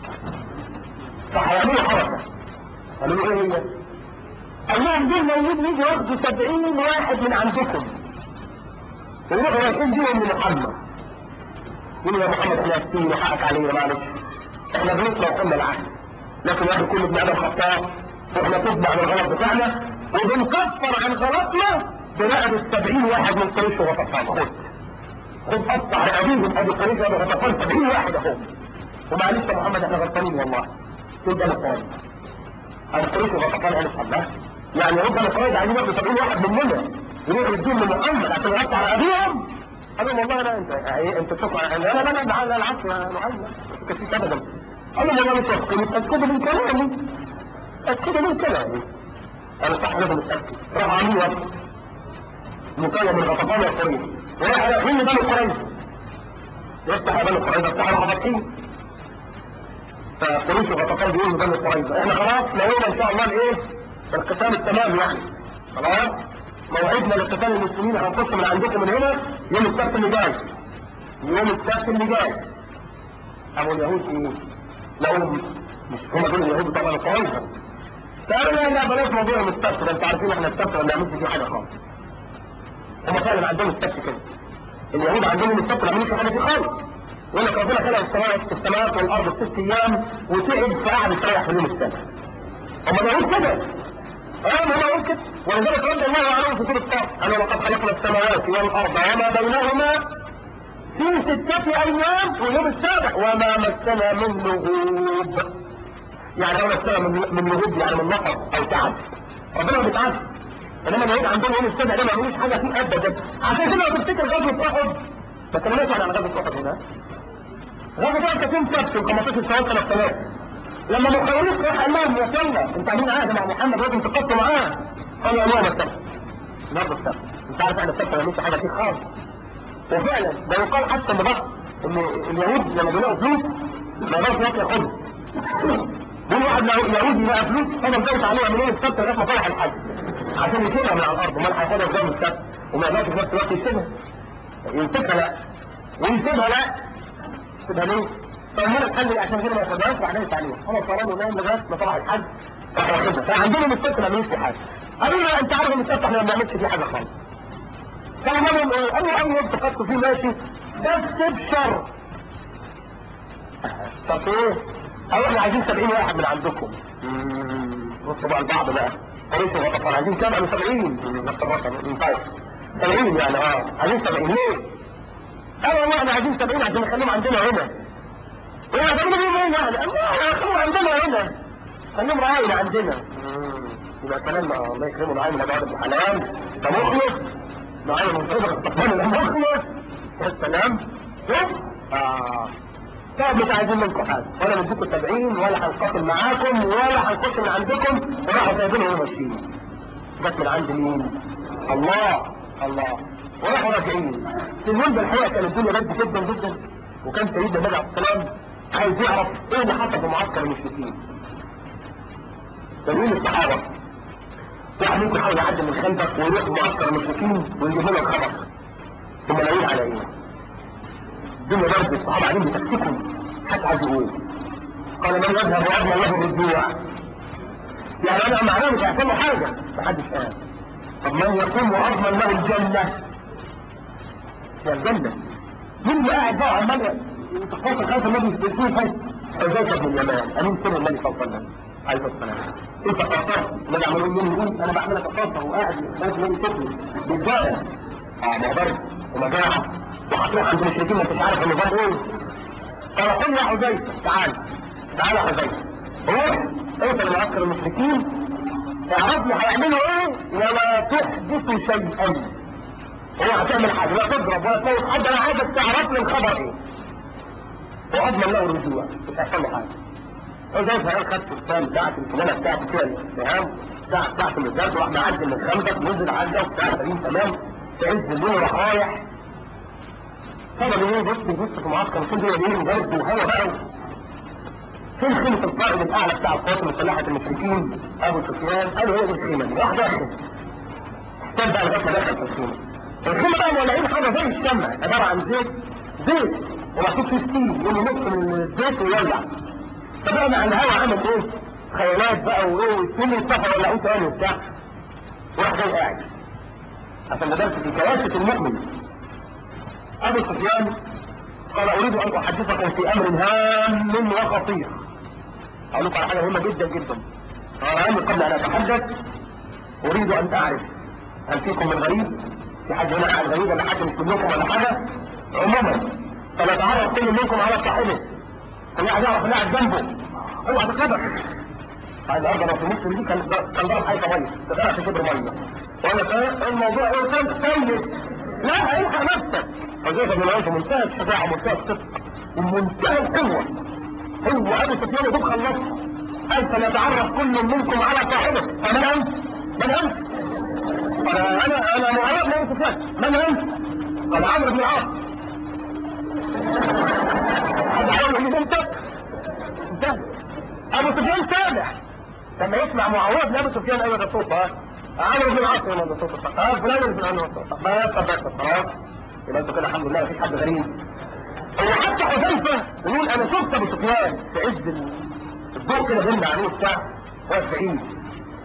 فهيعملوا حركه قالوا له ايه هي؟ قال لهم دول موجود يجوا ياخدوا 70 واحد من عندكم ويروحوا رايحين بيهم لمحمد يقولوا يا محمد احنا اسفين وحقك علينا معلش احنا بنطلع لو قلنا العهد لكن ياخد كل ابن ادم خطاه واحنا تتبع بالغلط بتاعنا وبنكفر عن غلطنا برقبة 70 واحد من قريش وغطفان خد خد قطع رقابيهم ابو قريش وابو غطفان 70 واحد اهو ومعلش يا محمد احنا غلطانين والله تقول ده مقايض ابو قريش وغطفان قالوا الله يعني هم مقايض عايزين ياخدوا 70 واحد مننا يروحوا يديهم لمحمد عشان يقطع رقابيهم قالوا والله لا انت ايه انت تقع انا لا لا لا لا العكس يا معلم كثير ابدا قالوا والله مش واثقين اتاكدوا من كلامي اتاكدوا من كلامي انا صح لازم اتاكد راح عاملين وقت مكون من غطفان وقريش وراح رايحين لبني قريظه يفتح بني قريظه افتحوا الحبطين فقريش وغطفان بيقولوا لبني قريظه احنا خلاص نوينا ان شاء الله الايه القتال التمام يعني خلاص موعدنا لقتال المسلمين هنخش من عندكم من هنا يوم السبت اللي جاي يوم السبت اللي جاي ابو اليهود ايه؟ لقوا مش هم دول اليهود طبعا قريظه فقالوا لا لا بلاش موضوع السبت ده انتوا عارفين احنا السبت ما بنعملش فيه حاجه خالص هم فعلا عندهم السبت كده اليهود عندهم السبت ما بيعملوش حاجه فيه خالص يقول لك ربنا خلق السماوات السماوات والارض في ست ايام وتعب فقعد يستريح في اليوم السابع هم بيقولوا كده اه ما بقول كده ولذلك رد الله عليهم في سوره الصف انا لقد خلقنا السماوات والارض وما بينهما في ستة ايام واليوم السابع وما مسنا من لغوب يعني لو مسنا من من لغوب يعني من نقص او تعب ربنا ما بيتعبش انما اليهود عندهم يوم السابع ده ما بيعملوش حاجه فيه ابدا عشان كده لو تفتكر غزوه احد ما اتكلمناش عن غزوه احد هنا غزوه احد كانت يوم سبت 15 شوال سنه 3 لما مخيروك راح قال لهم يا سيدنا انت عاملين عهد مع محمد لازم تقطوا معاه قالوا يا نوم السبت النهارده السبت انت عارف احنا السبت ما بنعملش حاجه فيه خالص وفعلا ده يقال حتى ان بقى ان اليهود لما بيلاقوا فلوس ما يقدرش ياكل ياخدها دول واحد يهودي لقى فلوس فضل زود عليها من يوم السبت لغايه ما طلع الحج عشان يشيلها من على الارض امال هياخدها ازاي من السبت وما يقدرش في نفس الوقت يسيبها يمسكها لا ويسيبها لا يسيبها ليه؟ فهم الحل عشان كده ما ياخدهاش وبعدين عليها خلاص قرروا نام لغايه ما طلع الحج راح ياخدها فعندهم السبت ما بيعملوش فيه حاجه قالوا له انت عارف ان السبت احنا ما بنعملش فيه حاجه خالص قالوا لهم ايه؟ قالوا اي يوم تخطوا فيه ماشي بس بشر طب ايه؟ قالوا احنا عايزين 70 واحد من عندكم بصوا بقى البعض بقى قريتوا غطفان عايزين كام؟ قالوا 70 نفس الرقم طيب 70 يعني اه عايزين 70 ليه؟ قالوا والله احنا عايزين 70 عشان نخليهم عندنا هنا يا ده من يوم هنا الله خليهم عندنا هنا خليهم رعاين عندنا يبقى كلام الله يكرمه نعيم العباد ابن حلال ده مخلص نعيم منتظر استقبال المخلص يا سلام شوف اه طب مش عايزين منكم حاجه ولا نديكم 70 ولا هنقاتل معاكم ولا هنخش من عندكم وراحوا سايبينهم وماشيين جت من عند مين؟ الله الله وراحوا راجعين المهم ده الحقيقه كانت الدنيا برد جدا جدا وكان سيدنا النبي عليه السلام عايز يعرف ايه اللي حصل في معسكر المشركين تنوين الصحابه واحد منكم يحاول يعدي من خلفك ويروح معسكر المشركين ويجيب لنا الخبر ثم ناويين على ايه؟ الدنيا برد الصحابه قاعدين بتكتكم حتى عايز يقول قال من يذهب واضمن له الرجوع يعني انا معناه مش هيحصل له حاجه محدش قال طب من يقوم واضمن له الجنه يا الجنه مين اللي قاعد بقى عمال يتخطى خلف النبي يشوف حذيفه بن اليمان امين سر النبي صلى الله عليه وسلم عليه الصلاه والسلام انت قصرت النبي عمال يقول يقول انا بعملك قصر وقاعد خلف النبي شكله بيتجاهل اه ما برد ومجاعه وهتروح عند المشركين ما انتش عارف النظام ايه قال قل يا حذيفه تعال تعال يا حذيفه روح اوصل لمعسكر المشركين اعرف لي هيعملوا ايه ولا تحدث شيئا هو هتعمل حاجه لا تضرب ولا تموت حد انا عايزك تعرف لي الخبر ايه واضمن له الرجوع مش هيحصل له حاجه حذيفه قال خدت السام بتاعتي الكمانه بتاعتي فيها السهام بتاع بتاعت الرجال وراح معدي من الخندق نزل عدى وبتاع سليم تمام في عز الليل راح رايح فضل ايه بص بص في معسكر كل ده ايه برد وهوا بقى فين خيمة القائد الأعلى بتاع القوات المسلحة المشركين أبو سفيان قالوا هي دي الخيمة دي راح داخل كان بقى لغاية ما دخل في الخيمة الخيمة بقى مولعين حاجة زي الشمع عبارة عن زيت زيت ومحطوط فيه ستيل يقوم ينط من الزيت ويولع فبقى مع الهوا عمل ايه؟ خيالات بقى وايه ويتم السفر ولا تاني وبتاع وراح جاي قاعد عشان ده درس في كواسة المؤمن أبو سفيان قال أريد أن أحدثكم في أمر هام وخطير أقول لكم على حاجة مهمة جدا جدا قال أنا قبل أن أتحدث أريد أن أعرف هل فيكم من غريب في حد هنا قاعد غريب ولا حد مش منكم ولا حاجة عموما فنتعرف كل منكم على صاحبه كل واحد يعرف اللي قاعد جنبه اوعى تتخبط بعد الارض لو في مصر دي كان كان ضرب حيطه ميه تغرق في كبر ميه وانا فاهم الموضوع ايه كان سيد لا الحق نفسك حذيفه بن العوف منتهى الشجاعه ومنتهى الصدق ومنتهى القوه هو ابو سفيان يدوب خلصها قال فنتعرف كل منكم على صاحبه فمن انت؟ من انت؟ قال انا انا معاذ بن ابو سفيان من انت؟ قال عمرو بن العاص هذا عمرو بن انت؟ انتهى ابو سفيان سامع لما يسمع معاويه بن ابو سفيان ايوه ده صوت ها عمرو بن العاص ايوه ده صوت ها فلان بن عمرو صوت بس بس خلاص يبقى انتوا كده الحمد لله مفيش حد غريب هو حتى حذيفه يقول انا شفت ابو سفيان في عز الضوء كده بيلمع عليه بتاع واقف بعيد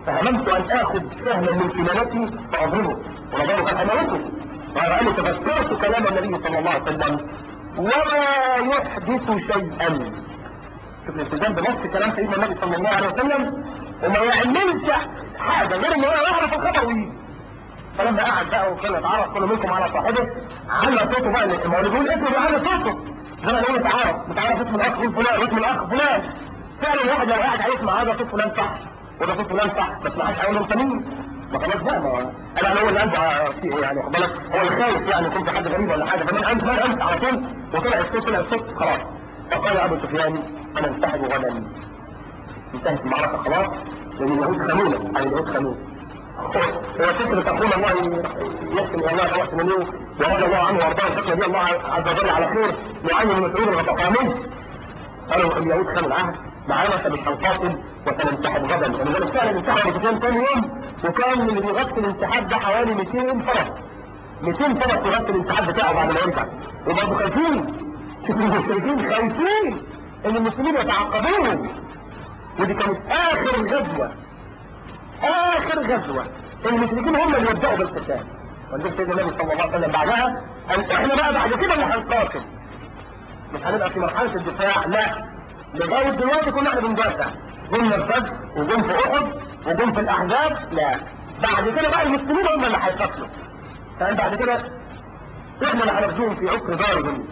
فهممت ان اخذ سهما من كمالتي فاضربه ونظره كان حمامته قال تذكرت كلام النبي صلى الله عليه وسلم ولا يحدث شيئا شوف الالتزام بنص كلام سيدنا النبي صلى الله عليه وسلم وما يعملش حاجه غير ان هو يعرف الخبر ويجي فلما قعد بقى وكان يتعرف كل منكم على صاحبه على صوته بقى ما هو اللي بيقول اسمه بيعلى صوته زي ما نقول يتعرف متعرف اسم الاخ فلان اسم الاخ فلان فعلا الواحد لو قاعد هيسمع هذا صوت فلان صح وده صوت فلان صح بس ما حدش هيقول له انت مين ما خلاص بقى ما انا هو اللي قلبه فيه يعني خد بالك هو اللي خايف يعني يكون في حد غريب ولا حاجه فمن انت من انت على طول وطلع الصوت طلع الصوت خلاص فقال ابو سفيان انا انسحب غدا انتهت المعركه خلاص لان اليهود خانونا يعني اليهود خانونا هو فكرة أخونا الله يحسن إلى الله وقت من يوم ورضي الله عنه وأرضاه الفكرة دي الله عز وجل على خير معين من مسؤول الغطفانين قالوا اليهود خانوا العهد معانا فمش هنقاتل وسننسحب غدا ولذلك فعلا انسحب ابو سفيان ثاني يوم وكان اللي بيغطي الانسحاب ده حوالي 200 فرس 200 فرس يغطي الانسحاب بتاعه بعد ما يرجع وبرضه خايفين شوف المشركين خايفين ان المسلمين يتعقبوهم ودي كانت اخر غزوه اخر غزوه المشركين هم اللي يبداوا بالقتال ولذلك سيدنا النبي صلى الله عليه وسلم بعدها قال احنا بقى بعد كده اللي هنقاتل مش هنبقى في مرحله الدفاع لا لغايه دلوقتي كنا احنا بندافع جم ارتد وجم في احد وجم في الاحزاب لا بعد كده بقى المسلمين هم اللي هيقاتلوا فقال بعد كده احنا اللي هنرجوهم في عكر دارهم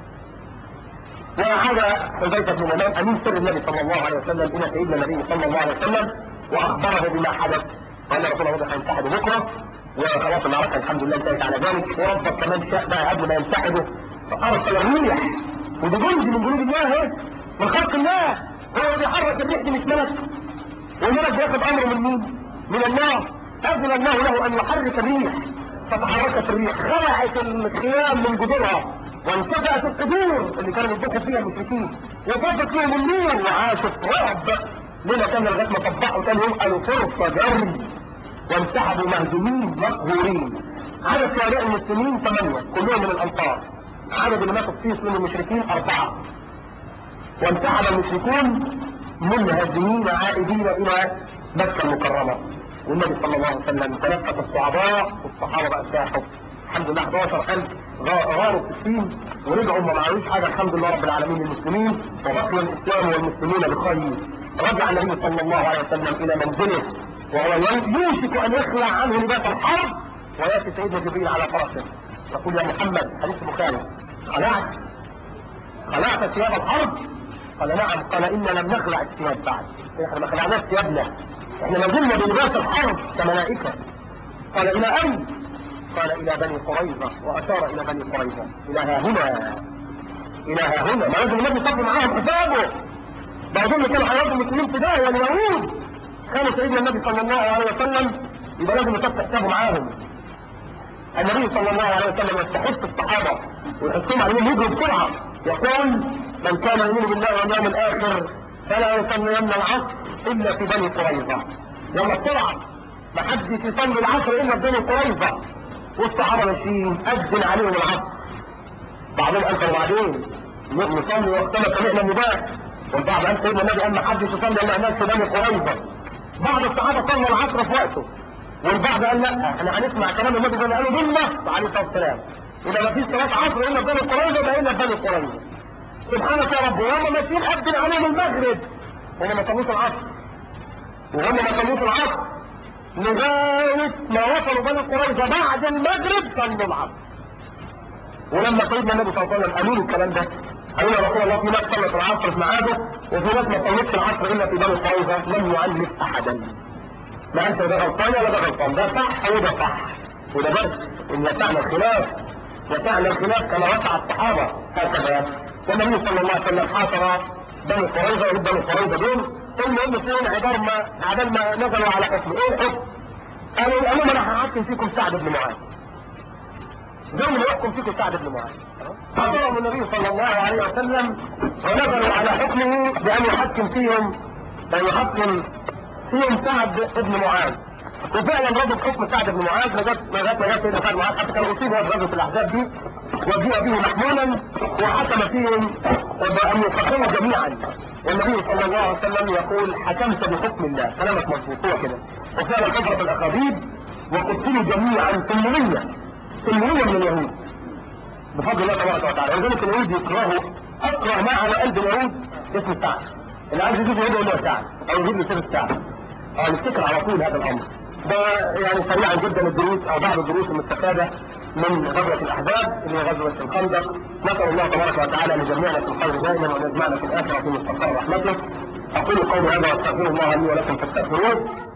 وعاد حذيفه بن اليمان امين سر النبي صلى الله عليه وسلم الى سيدنا النبي صلى الله عليه وسلم واخبره بما حدث قال رسول الله هينسحبوا بكره وخلاص المعركه الحمد لله انتهت على ذلك وربك كمان شاء بقى قبل ما ينسحبوا فارسل الريح ودي جندي من جنود الله اهي من خلق الله هو اللي بيحرك الريح دي مش ملك والملك بياخد امره من مين؟ من الله اذن الله له ان يحرك الريح فتحركت الريح خلعت الخيام من جذورها وانتزعت القدور اللي كانوا يطبخوا فيها المشركين وطفت فيهم النور وعاشوا في رعب ليلة كان لغايه ما طبحوا تاني يوم قالوا فرصه جري وانسحبوا مهزومين مقهورين عدد شهداء المسلمين ثمانيه كلهم من الانصار عدد اللي ماتوا في من المشركين اربعه وانسحب المشركون منهزمين عائدين الى مكه المكرمه والنبي صلى الله عليه وسلم تنفس الصعباء والصحابه بقى ساحوا الحمد لله 11000 غاروا في الصين ورجعوا ما معلوش حاجه الحمد لله رب العالمين للمسلمين وبقي الاسلام والمسلمين بخير رجع النبي صلى الله عليه وسلم الى منزله وهو يوشك ان يخلع عنه لباس الحرب وياتي سيدنا جبريل على فرسه يقول يا محمد حديث البخاري خلعت خلعت ثياب الحرب قال نعم قال إنا لم نخلع الثياب بعد احنا ما خلعناش ثيابنا احنا ما زلنا بلباس الحرب كملائكة قال إلى أين قال إلى بني قريظة وأشار إلى بني قريظة إلى ها هنا إلى ها هنا ما لازم النبي يصفي معاهم حسابه بعضهم كانوا هياخدوا المسلمين في داهية اليهود كانوا سيدنا النبي صلى الله عليه وسلم يبقى لازم يصفي حسابه معاهم النبي صلى الله عليه وسلم يستحث الصحابة ويحثهم عليهم يجروا بسرعة يقول من كان يؤمن بالله واليوم الآخر فلا يصلين العصر إلا في بني قريظة يلا بسرعة ما حدش يصلي العصر إلا في بني قريظة والصحابة ماشيين أذن عليهم العصر بعضهم قال طب وبعدين نصلي وقتنا سمعنا النداء والبعض قال سيدنا النبي قال ما حدش يصلي إلا هناك في بني قريظة بعض الصحابة صلوا العصر في وقته والبعض قال لا احنا هنسمع كلام النبي زي ما قالوا بالله عليه الصلاه والسلام اذا ما فيش صلاه عصر الا بني قريظه يبقى الا بني قريظه سبحانك يا رب وهم ماشيين قد عليهم المغرب هم ما صلوش العصر وهم ما صلوش العصر لغايه ما وصلوا بني قريظه بعد المغرب صلوا العصر ولما سيدنا النبي صلى الله عليه وسلم قالوا له الكلام ده قالوا له يا رسول الله في ناس صلت العصر في ميعاده وفي ناس ما صلتش العصر الا في بني قريظه لم يعنف احدا ما انت ده غلطان ولا ده غلطان ده صح وده صح وده بس ان يسعنا الخلاف يسعنا الخلاف كما وقع الصحابه هكذا والنبي صلى الله عليه وسلم حاصر بني قريظه وبني بني قريظه دول المهم فين عبار ما عبال ما نزلوا على حكم ايه الحكم؟ قالوا قالوا انا هحكم فيكم سعد بن معاذ زي ما يحكم فيكم سعد بن معاذ حضرهم النبي صلى الله عليه وسلم ونزلوا على حكمه بان يحكم فيهم بان يحكم فيهم سعد بن معاذ وفعلا رد حكم سعد بن معاذ لغايه لغايه ما جاء سيدنا سعد بن معاذ حتى كان اصيب هو بغزوه الاحزاب دي وجيء به محمولا وحكم فيهم بان يقتلوا جميعا والنبي صلى الله عليه وسلم يقول حكمت بحكم الله كلامك مظبوط هو كده وفعلا كثرت الاخابيب وقتلوا جميعا 800 800 من اليهود بفضل الله تبارك وتعالى ولذلك اليهود يكرهوا اكره ما على قلب اليهود اسم سعد اللي عايز يجيب يهود يقول له سعد او يجيب له سيف سعد اه نفتكر على طول هذا الامر ده يعني سريعا جدا الدروس او بعض الدروس المستفاده من غزوه الاحزاب اللي هي غزوه الخندق نسال الله تبارك وتعالى ان يجمعنا في الخير دائما وان يجمعنا في الاخره في مستقر رحمته اقول قولي هذا واستغفر الله لي ولكم فاستغفروه